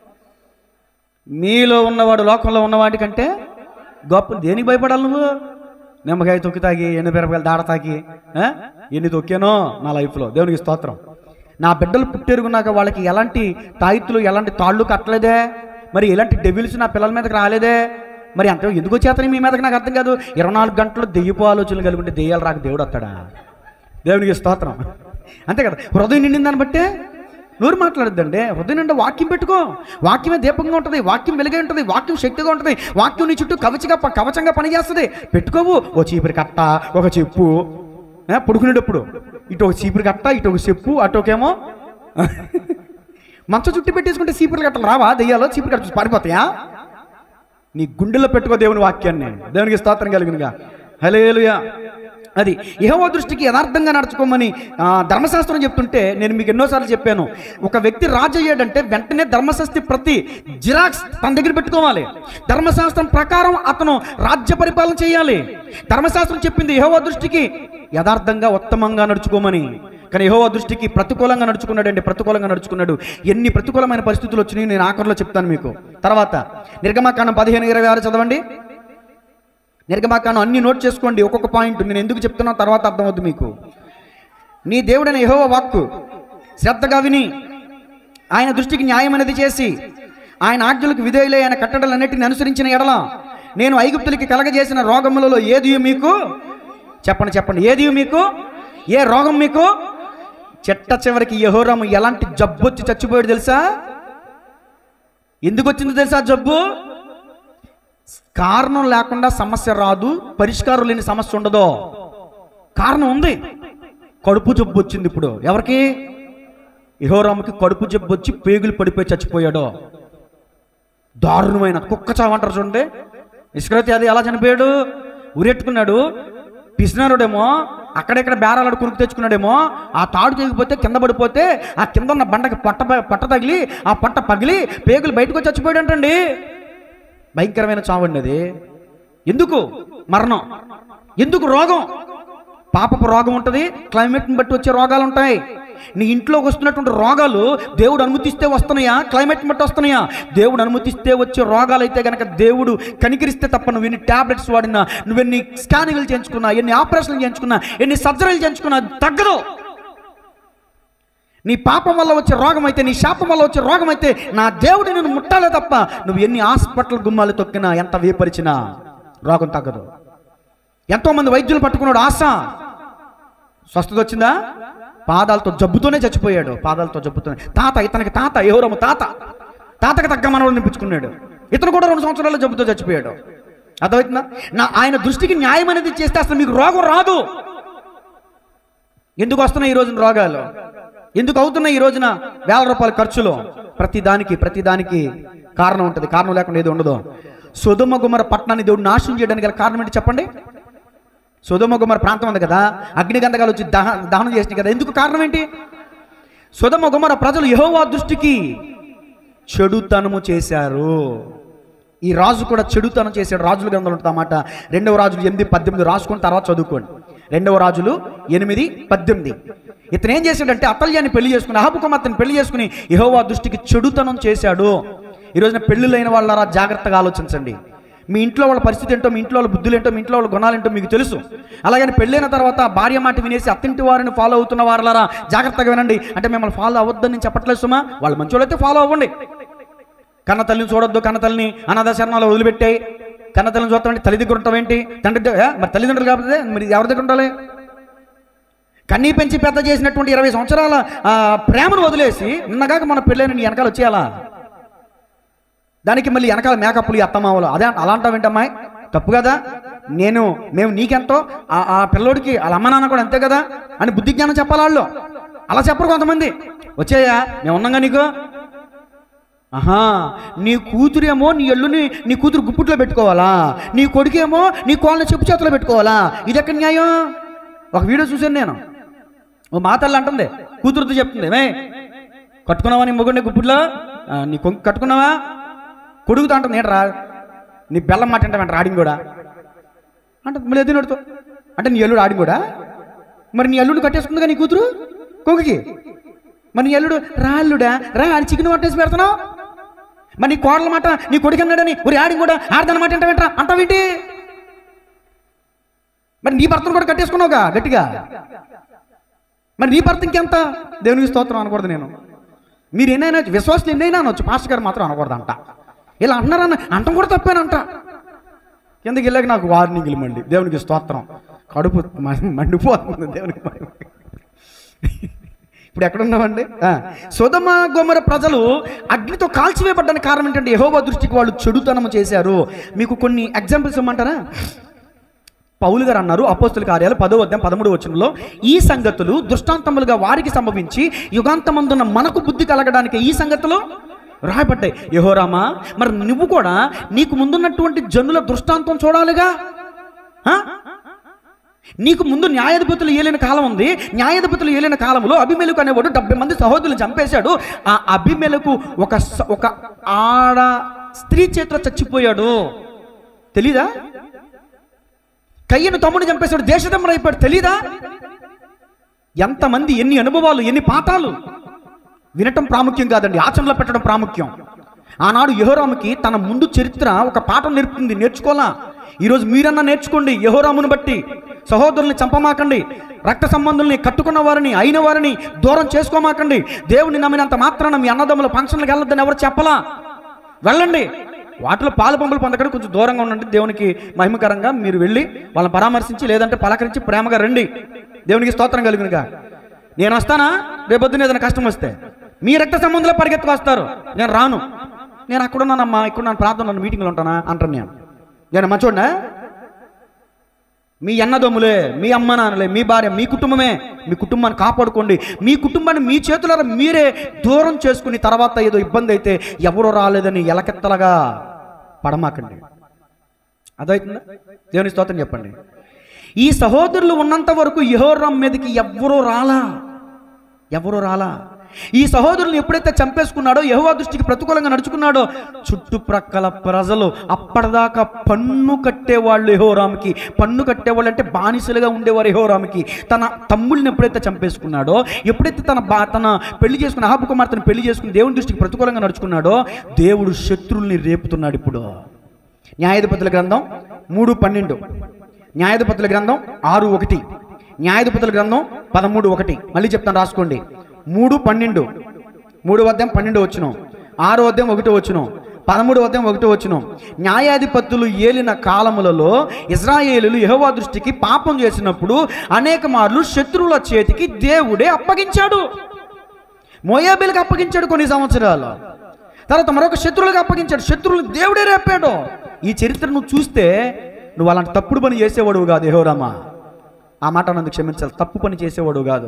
మీలో ఉన్నవాడు లోకంలో ఉన్నవాడి కంటే గొప్ప దేనికి భయపడాలి నువ్వు నిమ్మకాయ తొక్కి తాగి ఎన్ని మిరపకాయలు దాడ తాకి ఆ? ఎన్ని తొక్కానో నా లైఫ్లో దేవునికి స్తోత్రం నా బిడ్డలు పుట్టెరుగున్నాక వాళ్ళకి ఎలాంటి తాయిత్తులు ఎలాంటి తాళ్ళు కట్టలేదే మరి ఎలాంటి డెవిల్స్ నా పిల్లల మీదకి రాలేదే మరి అంత ఎందుకు వచ్చేతని మీ మీదకి నాకు అర్థం కాదు ఇరవై నాలుగు గంటలు దెయ్యపు ఆలోచనలు కలిగి ఉంటే దెయ్యాలు రాక దేవుడు వస్తాడా దేవునికి స్తోత్రం అంతే కదా హృదయం నిండిందని బట్టే నోరు మాట్లాడద్దండి హృదయం నిండా వాక్యం పెట్టుకో వాక్యమే దీపంగా ఉంటుంది వాక్యం వెలుగే ఉంటుంది వాక్యం శక్తిగా ఉంటుంది వాక్యం నీ చుట్టూ కవచగా ప- కవచంగా పనిచేస్తుంది పెట్టుకోవు ఓ చీపురి కట్ట ఒక చెప్పు ఆ, పడుకునేటప్పుడు ఇటు ఒక చీపురి కట్ట ఇటు ఒక చెప్పు అటు ఒకేమో మంచం చుట్టూ పెట్టేసుకుంటే చీపురు కట్టలు రావా దెయ్యాలో చీపురు కట్ట పారిపోతాయా నీ గుండెల్లో పెట్టుకో దేవుని వాక్యాన్ని దేవునికి స్తోత్రం కలిగినగా హలేలుయా అది యెహోవా దృష్టికి యథార్థంగా నడుచుకోమని ఆ, ధర్మశాస్త్రం చెప్తుంటే నేను మీకు ఎన్నోసార్లు చెప్పాను ఒక వ్యక్తి రాజు అయ్యాడంటే వెంటనే ధర్మశాస్త్రి ప్రతి జిరాక్స్ తన దగ్గర పెట్టుకోవాలి ధర్మశాస్త్రం ప్రకారం అతను రాజ్య పరిపాలన చేయాలి ధర్మశాస్త్రం చెప్పింది యెహోవా దృష్టికి యథార్థంగా ఉత్తమంగా నడుచుకోమని కానీ యెహోవా దృష్టికి ప్రతికూలంగా నడుచుకున్నాడండి ప్రతికూలంగా నడుచుకున్నాడు ఎన్ని ప్రతికూలమైన పరిస్థితులు వచ్చినాయి నేను ఆఖరిలో చెప్తాను మీకు తర్వాత నిర్గమాకాండం పదిహేను ఇరవై ఆరు చదవండి నిర్గమాకాండం అన్ని నోట్ చేసుకోండి ఒక్కొక్క పాయింట్ నేను ఎందుకు చెప్తున్నా తర్వాత అర్థమవుద్ది మీకు నీ దేవుడైన యెహోవా వాక్కు శ్రద్ధగా విని ఆయన దృష్టికి న్యాయం అనేది చేసి ఆయన ఆజ్ఞలకు విధేయులై ఆయన కట్టడలన్నిటిని అనుసరించిన ఎడల నేను ఐగుప్తులకి కలగజేసిన రోగములలో ఏది మీకు చెప్పండి చెప్పండి ఏది మీకు ఏ రోగం మీకు చెట్ట చివరికి యహోరాము ఎలాంటి జబ్బు వచ్చి చచ్చిపోయాడు తెలుసా ఎందుకు వచ్చిందో తెలుసా జబ్బు కారణం లేకుండా సమస్య రాదు పరిష్కారం లేని సమస్య ఉండదు కారణం ఉంది కడుపు జబ్బు వచ్చింది ఇప్పుడు ఎవరికి యహోరాముకి కడుపు జబ్బు వచ్చి పేగులు పడిపోయి చచ్చిపోయాడు దారుణమైన కుక్క చావంటారు చూడండి ఇసుకరతి అది ఎలా చనిపోయాడు ఉరెట్టుకున్నాడు పిసినారుడేమో అక్కడెక్కడ బేరాలాడు కురుకు తెచ్చుకున్నాడేమో ఆ తాడు తెగిపోతే కింద పడిపోతే ఆ కింద ఉన్న బండకి పట్ట పట్ట తగిలి ఆ పట్ట పగిలి పేగులు బయటకు వచ్చి చచ్చిపోయాడు అంటండి భయంకరమైన చావండి అది ఎందుకు మరణం ఎందుకు రోగం పాపపు రోగం ఉంటుంది క్లైమేట్ని బట్టి వచ్చే రోగాలు ఉంటాయి నీ ఇంట్లోకి వస్తున్నటువంటి రోగాలు దేవుడు అనుమతిస్తే వస్తున్నాయా క్లైమేట్ని బట్టి వస్తున్నాయా దేవుడు అనుమతిస్తే వచ్చే రోగాలు అయితే కనుక దేవుడు కనికరిస్తే తప్ప నువ్వు ఎన్ని టాబ్లెట్స్ వాడినా నువ్వెన్ని స్కానింగ్లు చేయించుకున్నా ఎన్ని ఆపరేషన్లు చేయించుకున్నా ఎన్ని సర్జరీలు చేయించుకున్నా తగ్గదు నీ పాపం వల్ల వచ్చే రోగం అయితే నీ శాపం వల్ల వచ్చే రోగం అయితే నా దేవుడు నేను ముట్టాలే తప్ప నువ్వు ఎన్ని హాస్పిటల్ గుమ్మాలు తొక్కినా ఎంత వేపరిచినా రోగం తగ్గదు ఎంతోమంది వైద్యులు పట్టుకున్నాడు ఆశ స్వస్థత వచ్చిందా పాదాలతో జబ్బుతోనే చచ్చిపోయాడు పాదాలతో జబ్బుతోనే తాత ఇతనికి తాత ఎవరమ్మ తాత తాతకి తగ్గ మనవడు నింపించుకున్నాడు ఇతను కూడా రెండు సంవత్సరాల జబ్బుతో చచ్చిపోయాడు అర్థమవుతుందా నా ఆయన దృష్టికి న్యాయం అనేది చేస్తే అసలు మీకు రోగం రాదు ఎందుకు వస్తున్నాయి ఈ రోజున రోగాలు ఎందుకు అవుతున్నాయి ఈ రోజున వేల రూపాయల ఖర్చులు ప్రతి దానికి ప్రతి దానికి కారణం ఉంటుంది కారణం లేకుండా ఏది ఉండదు సుధుమ గుమర పట్టణాన్ని దేవుడు నాశనం చేయడానికి గల కారణం ఏంటి చెప్పండి సుధుమ గుమర ప్రాంతం ఉంది కదా అగ్నిగంధకాలు వచ్చి దహ దహనం చేసినాయి కదా ఎందుకు కారణం ఏంటి సుధమ గుమర ప్రజలు యెహోవా దృష్టికి చెడుతనము చేశారు ఈ రాజు కూడా చెడుతనం చేశాడు రాజుల గ్రంథంలో ఉంటుంది అన్నమాట రెండవ రాజులు ఎనిమిది పద్దెనిమిది రాసుకుని తర్వాత చదువుకోండి రెండవ రాజులు ఎనిమిది పద్దెనిమిది ఇతను ఏం చేశాడంటే అతల్యాన్ని పెళ్లి చేసుకుని అహబు కుమార్తెని పెళ్లి చేసుకుని యెహోవా దృష్టికి చెడుతనం చేశాడు ఈ రోజున పెళ్ళిళ్ళైన వాళ్ళారా జాగ్రత్తగా ఆలోచించండి మీ ఇంట్లో వాళ్ళ పరిస్థితి ఏంటో మీ ఇంట్లో వాళ్ళ బుద్ధులు ఏంటో మీ ఇంట్లో వాళ్ళ గుణాలు ఏంటో మీకు తెలుసు అలాగని పెళ్ళైన తర్వాత భార్య మాట వినేసి అత్తింటి వారిని ఫాలో అవుతున్న వారులారా జాగ్రత్తగా వినండి అంటే మిమ్మల్ని ఫాలో అవ్వద్దని నేను చెప్పట్లేదు సుమా వాళ్ళు మంచోళ్ళైతే ఫాలో అవ్వండి కన్న తల్లిని చూడొద్దు కన్న తల్లిని అనాథ శరణాలు వదిలిపెట్టాయి కన్న తల్లిని చూస్తామంటే తల్లి దగ్గర ఉంటావేంటి తండ్రి దగ్గర- ఏ? మరి తల్లిదండ్రులు కాకపోతే మరి ఎవరి దగ్గర ఉండాలి కన్నీ పెంచి పెద్ద చేసినటువంటి ఇరవై సంవత్సరాల ఆ, ప్రేమను వదిలేసి నిన్నగాక మన పెళ్ళైన నీ వెనకాల వచ్చేయాలా దానికి మళ్ళీ వెనకాల మేకప్లు ఈ అత్తమామలు అదే అలా అంటావేంటమ్మాయి తప్పు కదా నేను మేము నీకెంతో ఆ ఆ పిల్లోడికి వాళ్ళ అమ్మ నాన్న కూడా అంతే కదా అని బుద్ధి జ్ఞానం చెప్పాలి వాళ్ళు అలా చెప్పరు కొంతమంది వచ్చాయా మేము ఉన్నాగా నీకు ఆహా నీ కూతురేమో నీ ఎల్లుని నీ కూతురు గుప్పుట్లో పెట్టుకోవాలా నీ కొడుకేమో నీ కోళ్ళని చెప్పు చేతిలో పెట్టుకోవాలా ఇది ఎక్కడ న్యాయం ఒక వీడియో చూశాను నేను ఓ మాతల్లి అంటుంది కూతురుతో చెప్తుంది మే కట్టుకున్నావా నీ మొగుడిని గుప్పుట్లో ఆ, నీ కొంగు కట్టుకున్నావా కొడుకుతో అంటుంది ఏంట్రా నీ బెల్లం మాట అంటే రాడింగ్ కూడా అంటే మళ్ళీ ఎదురుతో అంటే నీ అల్లుడు ఆడి కూడా మరి నీ అల్లుడు కట్టేసుకుందిగా నీ కూతురు కొంగుకి మరి నీ అల్లుడు రా అల్లుడా రా అని చికెన్ పట్టేసి పెడుతున్నావు మరి నీ కోడల మాట నీ కొడుకు అన్నాడని ఒరి ఆడి కూడా ఆడదన్న మాట అంటే వెంట్రా అంటావేంటి మరి నీ భర్తను కూడా కట్టేసుకున్నావుగా గట్టిగా మరి నీ భర్త ఇంకెంత దేవునికి స్తోత్రం అనకూడదు నేను మీరు ఎన్నైనా విశ్వాసం ఎన్నైనా అనొచ్చు పాస్టర్ గారు మాత్రం అనకూడదు అంట ఇలా అంటున్నారన్న అంటం కూడా తప్పేనంట కిందకి వెళ్ళాక నాకు వార్నింగ్లు మండి దేవునికి స్తోత్రం కడుపు మ- మండిపోతుంది దేవునికి మహిమ. ఇప్పుడు ఎక్కడున్నామండి ఆ, సొదమ గోమర ప్రజలు అగ్నితో కాల్చివేయబడ్డానికి కారణం ఏంటంటే యెహోవా దృష్టికి వాళ్ళు చెడుతనము చేశారు మీకు కొన్ని ఎగ్జాంపుల్స్ ఇమ్మంటారా పౌలు గారు అన్నారు అపోస్తుల కార్యాలు పదో అధ్యాయం పదమూడు వచనంలో ఈ సంగతులు దృష్టాంతములుగా వారికి సంభవించి యుగాంతమందున్న మనకు బుద్ధి కలగడానికి ఈ సంగతులు రాయబడ్డాయి యహోరామా మరి నువ్వు కూడా నీకు ముందున్నటువంటి జనుల దృష్టాంతం చూడాలిగా ఆ? నీకు ముందు న్యాయాధిపతులు ఏలిన కాలం ఉంది న్యాయాధిపతులు ఏలిన కాలంలో అభిమేలకు అనేవాడు డెబ్బై మంది సహోదరులు చంపేశాడు ఆ అభిమేలకు ఒక స- ఒక ఆడ స్త్రీ చేతిలో చచ్చిపోయాడు తెలీదా కయ్యను తమ్ముడు చంపేశాడు దేశదమ్మడు అయిపోయాడు తెలీదా ఎంతమంది ఎన్ని అనుభవాలు ఎన్ని పాఠాలు వినటం ప్రాముఖ్యం కాదండి ఆచరణలో పెట్టడం ప్రాముఖ్యం ఆనాడు యహోరాముకి తన ముందు చరిత్ర ఒక పాఠం నేర్పుతుంది నేర్చుకోవాలా ఈరోజు మీరన్నా నేర్చుకోండి యహోరామును బట్టి సహోదరుల్ని చంపమాకండి రక్త సంబంధుల్ని కట్టుకున్న వారిని అయిన వారిని దూరం చేసుకోమాకండి దేవుని నమ్మినంత మాత్రాన మీ అన్నదమ్ముల ఫంక్షన్లకు వెళ్ళొద్దని ఎవరు చెప్పలా వెళ్ళండి వాటిలో పాలు పంపులు పొందకుండా కొంచెం దూరంగా ఉండండి దేవునికి మహిమకరంగా మీరు వెళ్ళి వాళ్ళని పరామర్శించి లేదంటే పలకరించి ప్రేమగా రండి దేవునికి స్తోత్రం కలుగునుగా నేను వస్తానా రేపొద్దున ఏదైనా కష్టం వస్తే మీ రక్త సంబంధంలో పరిగెత్తుకు వస్తారు నేను రాను నేను అక్కడ ఉన్నానమ్మా ఇక్కడ నన్ను ప్రార్థన నన్ను మీటింగ్లో ఉంటానా అంటాను నేను నేను మంచోడినా మీ అన్నదమ్ములే మీ అమ్మ నాన్నలే మీ భార్య మీ కుటుంబమే మీ కుటుంబాన్ని కాపాడుకోండి మీ కుటుంబాన్ని మీ చేతులారా మీరే దూరం చేసుకుని తర్వాత ఏదో ఇబ్బంది అయితే ఎవరో రాలేదని ఎలకెత్తలగా పడమాకండి అదవుతుందా దేవుని స్తోత్రం చెప్పండి ఈ సహోదరులు ఉన్నంత వరకు యహోరం మీదకి ఎవ్వరూ రాలా ఎవరు రాలా ఈ సహోదరులను ఎప్పుడైతే చంపేసుకున్నాడో యహోవా దృష్టికి ప్రతికూలంగా నడుచుకున్నాడో చుట్టుప్రక్కల ప్రజలు అప్పటిదాకా పన్ను కట్టేవాళ్ళు యహోరాముకి పన్ను కట్టేవాళ్ళు అంటే బానిసలుగా ఉండేవారు యహోరాముకి తన తమ్ముళ్ళని ఎప్పుడైతే చంపేసుకున్నాడో ఎప్పుడైతే తన బా తన పెళ్లి చేసుకున్న అహాబు కుమార్తెను పెళ్లి చేసుకుని దేవుని దృష్టికి ప్రతికూలంగా నడుచుకున్నాడో దేవుడు శత్రుల్ని రేపుతున్నాడు ఇప్పుడు న్యాయాధిపతుల గ్రంథం మూడు పన్నెండు న్యాయాధిపతుల గ్రంథం ఆరు ఒకటి న్యాయాధిపతుల గ్రంథం పదమూడు ఒకటి మళ్ళీ చెప్తాను రాసుకోండి మూడు పన్నెండు మూడు అధ్యాయం పన్నెండు వచ్చును ఆరు అధ్యాయం ఒకటి వచ్చును పదమూడు అధ్యాయం ఒకటి వచ్చును న్యాయాధిపతులు ఏలిన కాలములలో ఇజ్రాయేలులు యెహోవా దృష్టికి పాపం చేసినప్పుడు అనేక మార్లు శత్రువుల చేతికి దేవుడే అప్పగించాడు మోయాబీలకు అప్పగించాడు కొన్ని సంవత్సరాలు తర్వాత మరొక శత్రువులకు అప్పగించాడు శత్రువులు దేవుడే రేపాడు ఈ చరిత్ర నువ్వు చూస్తే నువ్వు అలాంటి తప్పుడు పని చేసేవాడు కాదు యెహోరామా ఆ మాట నన్ను క్షమించాలి తప్పు పని చేసేవాడు కాదు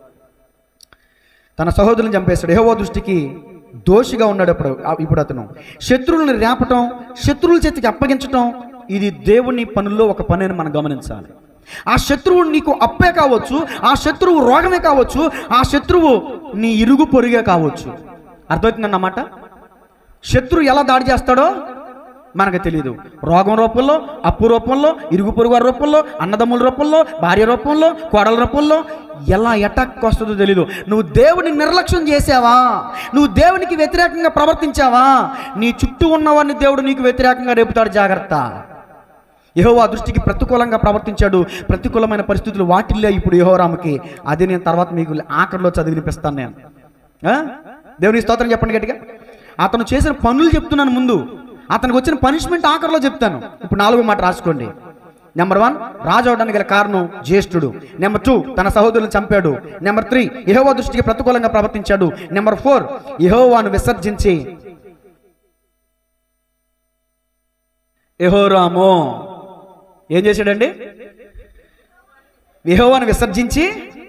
తన సహోదరుని చంపేశాడు యెహోవా దృష్టికి దోషిగా ఉన్నాడు అప్పుడు ఇప్పుడు అతను శత్రువులను రేపటం శత్రువుల చేతికి అప్పగించటం ఇది దేవుని పనుల్లో ఒక పని అని మనం గమనించాలి ఆ శత్రువు నీకు అప్పే కావచ్చు ఆ శత్రువు రోగమే కావచ్చు ఆ శత్రువు నీ ఇరుగు పొరుగే కావచ్చు అర్థమవుతుందన్నమాట శత్రువు ఎలా దాడి చేస్తాడో మనకు తెలియదు రోగం రూపంలో అప్పు రూపంలో ఇరుగు పొరుగు వారి రూపంలో అన్నదమ్ముల రూపంలో భార్య రూపంలో కోడల రూపంలో ఎలా ఎటాక్ వస్తుందో తెలియదు నువ్వు దేవుని నిర్లక్ష్యం చేసావా నువ్వు దేవునికి వ్యతిరేకంగా ప్రవర్తించావా నీ చుట్టూ ఉన్నవారిని దేవుడు నీకు వ్యతిరేకంగా రేపుతాడు జాగ్రత్త యెహోవా దృష్టికి ప్రతికూలంగా ప్రవర్తించాడు ప్రతికూలమైన పరిస్థితులు వాటిల్లే ఇప్పుడు యెహోరాముకి అది నేను తర్వాత మీకు ఆఖరిలో చదివినిపిస్తాను నేను ఆ? దేవుని స్తోత్రం చెప్పండి గట్టిగా అతను చేసిన పనులు చెప్తున్నాను ముందు అతనికి వచ్చిన పనిష్మెంట్ ఆఖరిలో చెప్తాను ఇప్పుడు నాలుగో మాట రాసుకోండి నెంబర్ వన్ రాజు అవడానికి గల కారణం జ్యేష్ఠుడు నెంబర్ టూ తన సహోదరులను చంపాడు నెంబర్ త్రీ యహోవా దృష్టికి ప్రతికూలంగా ప్రవర్తించాడు నెంబర్ ఫోర్ యహోవాను విసర్జించి యహోరామో ఏం చేశాడండి యెహోవాను విసర్జించి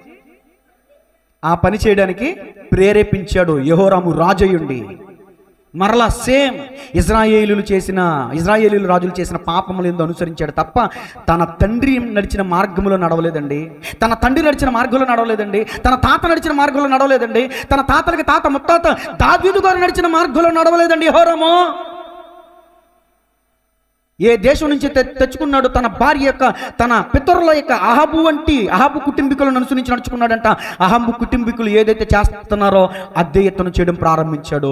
ఆ పని చేయడానికి ప్రేరేపించాడు యెహోరాము రాజయుండి మరలా సేమ్ ఇజ్రాయేలీలు చేసిన ఇజ్రాయేలీలు రాజులు చేసిన పాపములు ఎందు అనుసరించాడు తప్ప తన తండ్రి నడిచిన మార్గంలో నడవలేదండి తన తండ్రి నడిచిన మార్గంలో నడవలేదండి తన తాత నడిచిన మార్గంలో నడవలేదండి తన తాతలకి తాత ముత్తాత దావీదు గారు నడిచిన మార్గంలో నడవలేదండి యెహోరాము ఏ దేశం నుంచి తె- తెచ్చుకున్నాడు తన భార్య యొక్క తన పితరుల యొక్క అహబు వంటి అహబు కుటుంబీకులను అనుసరించి నడుచుకున్నాడంట అహబు కుటుంబీకులు ఏదైతే చేస్తున్నారో అదే ఎత్తున చేయడం ప్రారంభించాడు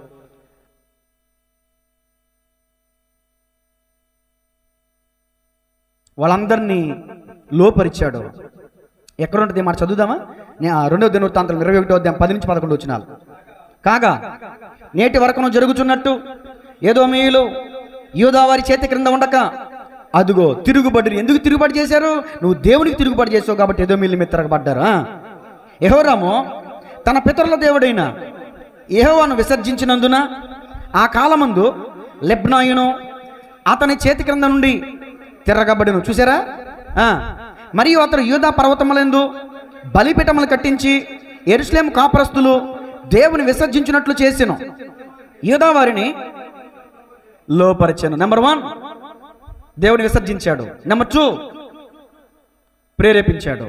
వాళ్ళందరినీ లోపరిచాడు ఎక్కడ ఉంటుంది మాట చదువుదామా నే- ఆ రెండవ దినవృత్తాంతం ఇరవై ఒకటో అధ్యాయం పది నుంచి పదకొండు వచ్చినాలు కాగా నేటి వరకును జరుగుచున్నట్టు ఏదో మీలు యూదావారి చేతి క్రింద ఉండక అదుగో తిరుగుబడి ఎందుకు తిరుగుబాటు చేశారు నువ్వు దేవునికి తిరుగుబాటు చేసావు కాబట్టి ఏదో మీలు మీద తిరగబడ్డారా యెహోరాము తన పితరుల దేవుడైన యెహోవాను విసర్జించినందున ఆ కాలమందు లెబ్నాయును అతని చేతి క్రింద నుండి తిరగబడిను చూసారా ఆ, మరియు అతడు యూదా పర్వతములందు బలిపీఠములు కట్టించి ఎరుసలేం కాపురస్తులు దేవుని విసర్జించినట్లు చేసెను యూదా వారిని లోపరిచాను నెంబర్ వన్ దేవుని విసర్జించాడు నెంబర్ టూ ప్రేరేపించాడు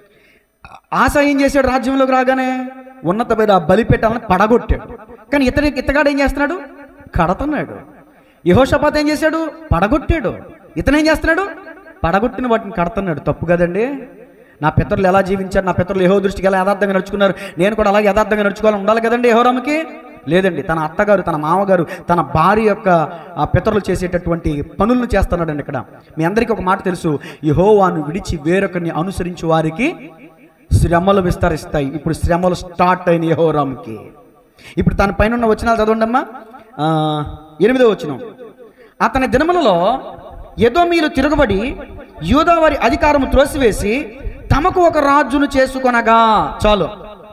ఆశ ఏం చేశాడు రాజ్యంలోకి రాగానే ఉన్నతమైన ఆ బలిపీఠాలను పడగొట్టాడు కానీ ఇతని ఇతగాడు ఏం చేస్తున్నాడు కడతున్నాడు యహోషపాత్ ఏం చేశాడు పడగొట్టాడు ఇతను ఏం చేస్తున్నాడు పడగొట్టిన వాటిని కడుతున్నాడు తప్పు కదండి నా పితరులు ఎలా జీవించారు నా పితరులు యహో దృష్టికి ఎలా యథార్థంగా నడుచుకున్నారు నేను కూడా అలాగే యథార్థంగా నడుచుకోవాలి ఉండాలి కదండి యహోరాముకి లేదండి తన అత్తగారు తన మామగారు తన భార్య యొక్క ఆ పితరులు చేసేటటువంటి పనులను చేస్తున్నాడండి ఇక్కడ మీ అందరికీ ఒక మాట తెలుసు యహోవాను విడిచి వేరొకరిని అనుసరించి వారికి శ్రమలు విస్తరిస్తాయి ఇప్పుడు శ్రమలు స్టార్ట్ అయిన యహోరాముకి ఇప్పుడు తన పైన ఉన్న వచనాలు చదవండి అమ్మా ఆ, ఎనిమిదో వచనం అతని దినములలో ఏదో మీరు తిరగబడి యూదావారి అధికారము త్రోసివేసి తమకు ఒక రాజును చేసుకొనగా చాలు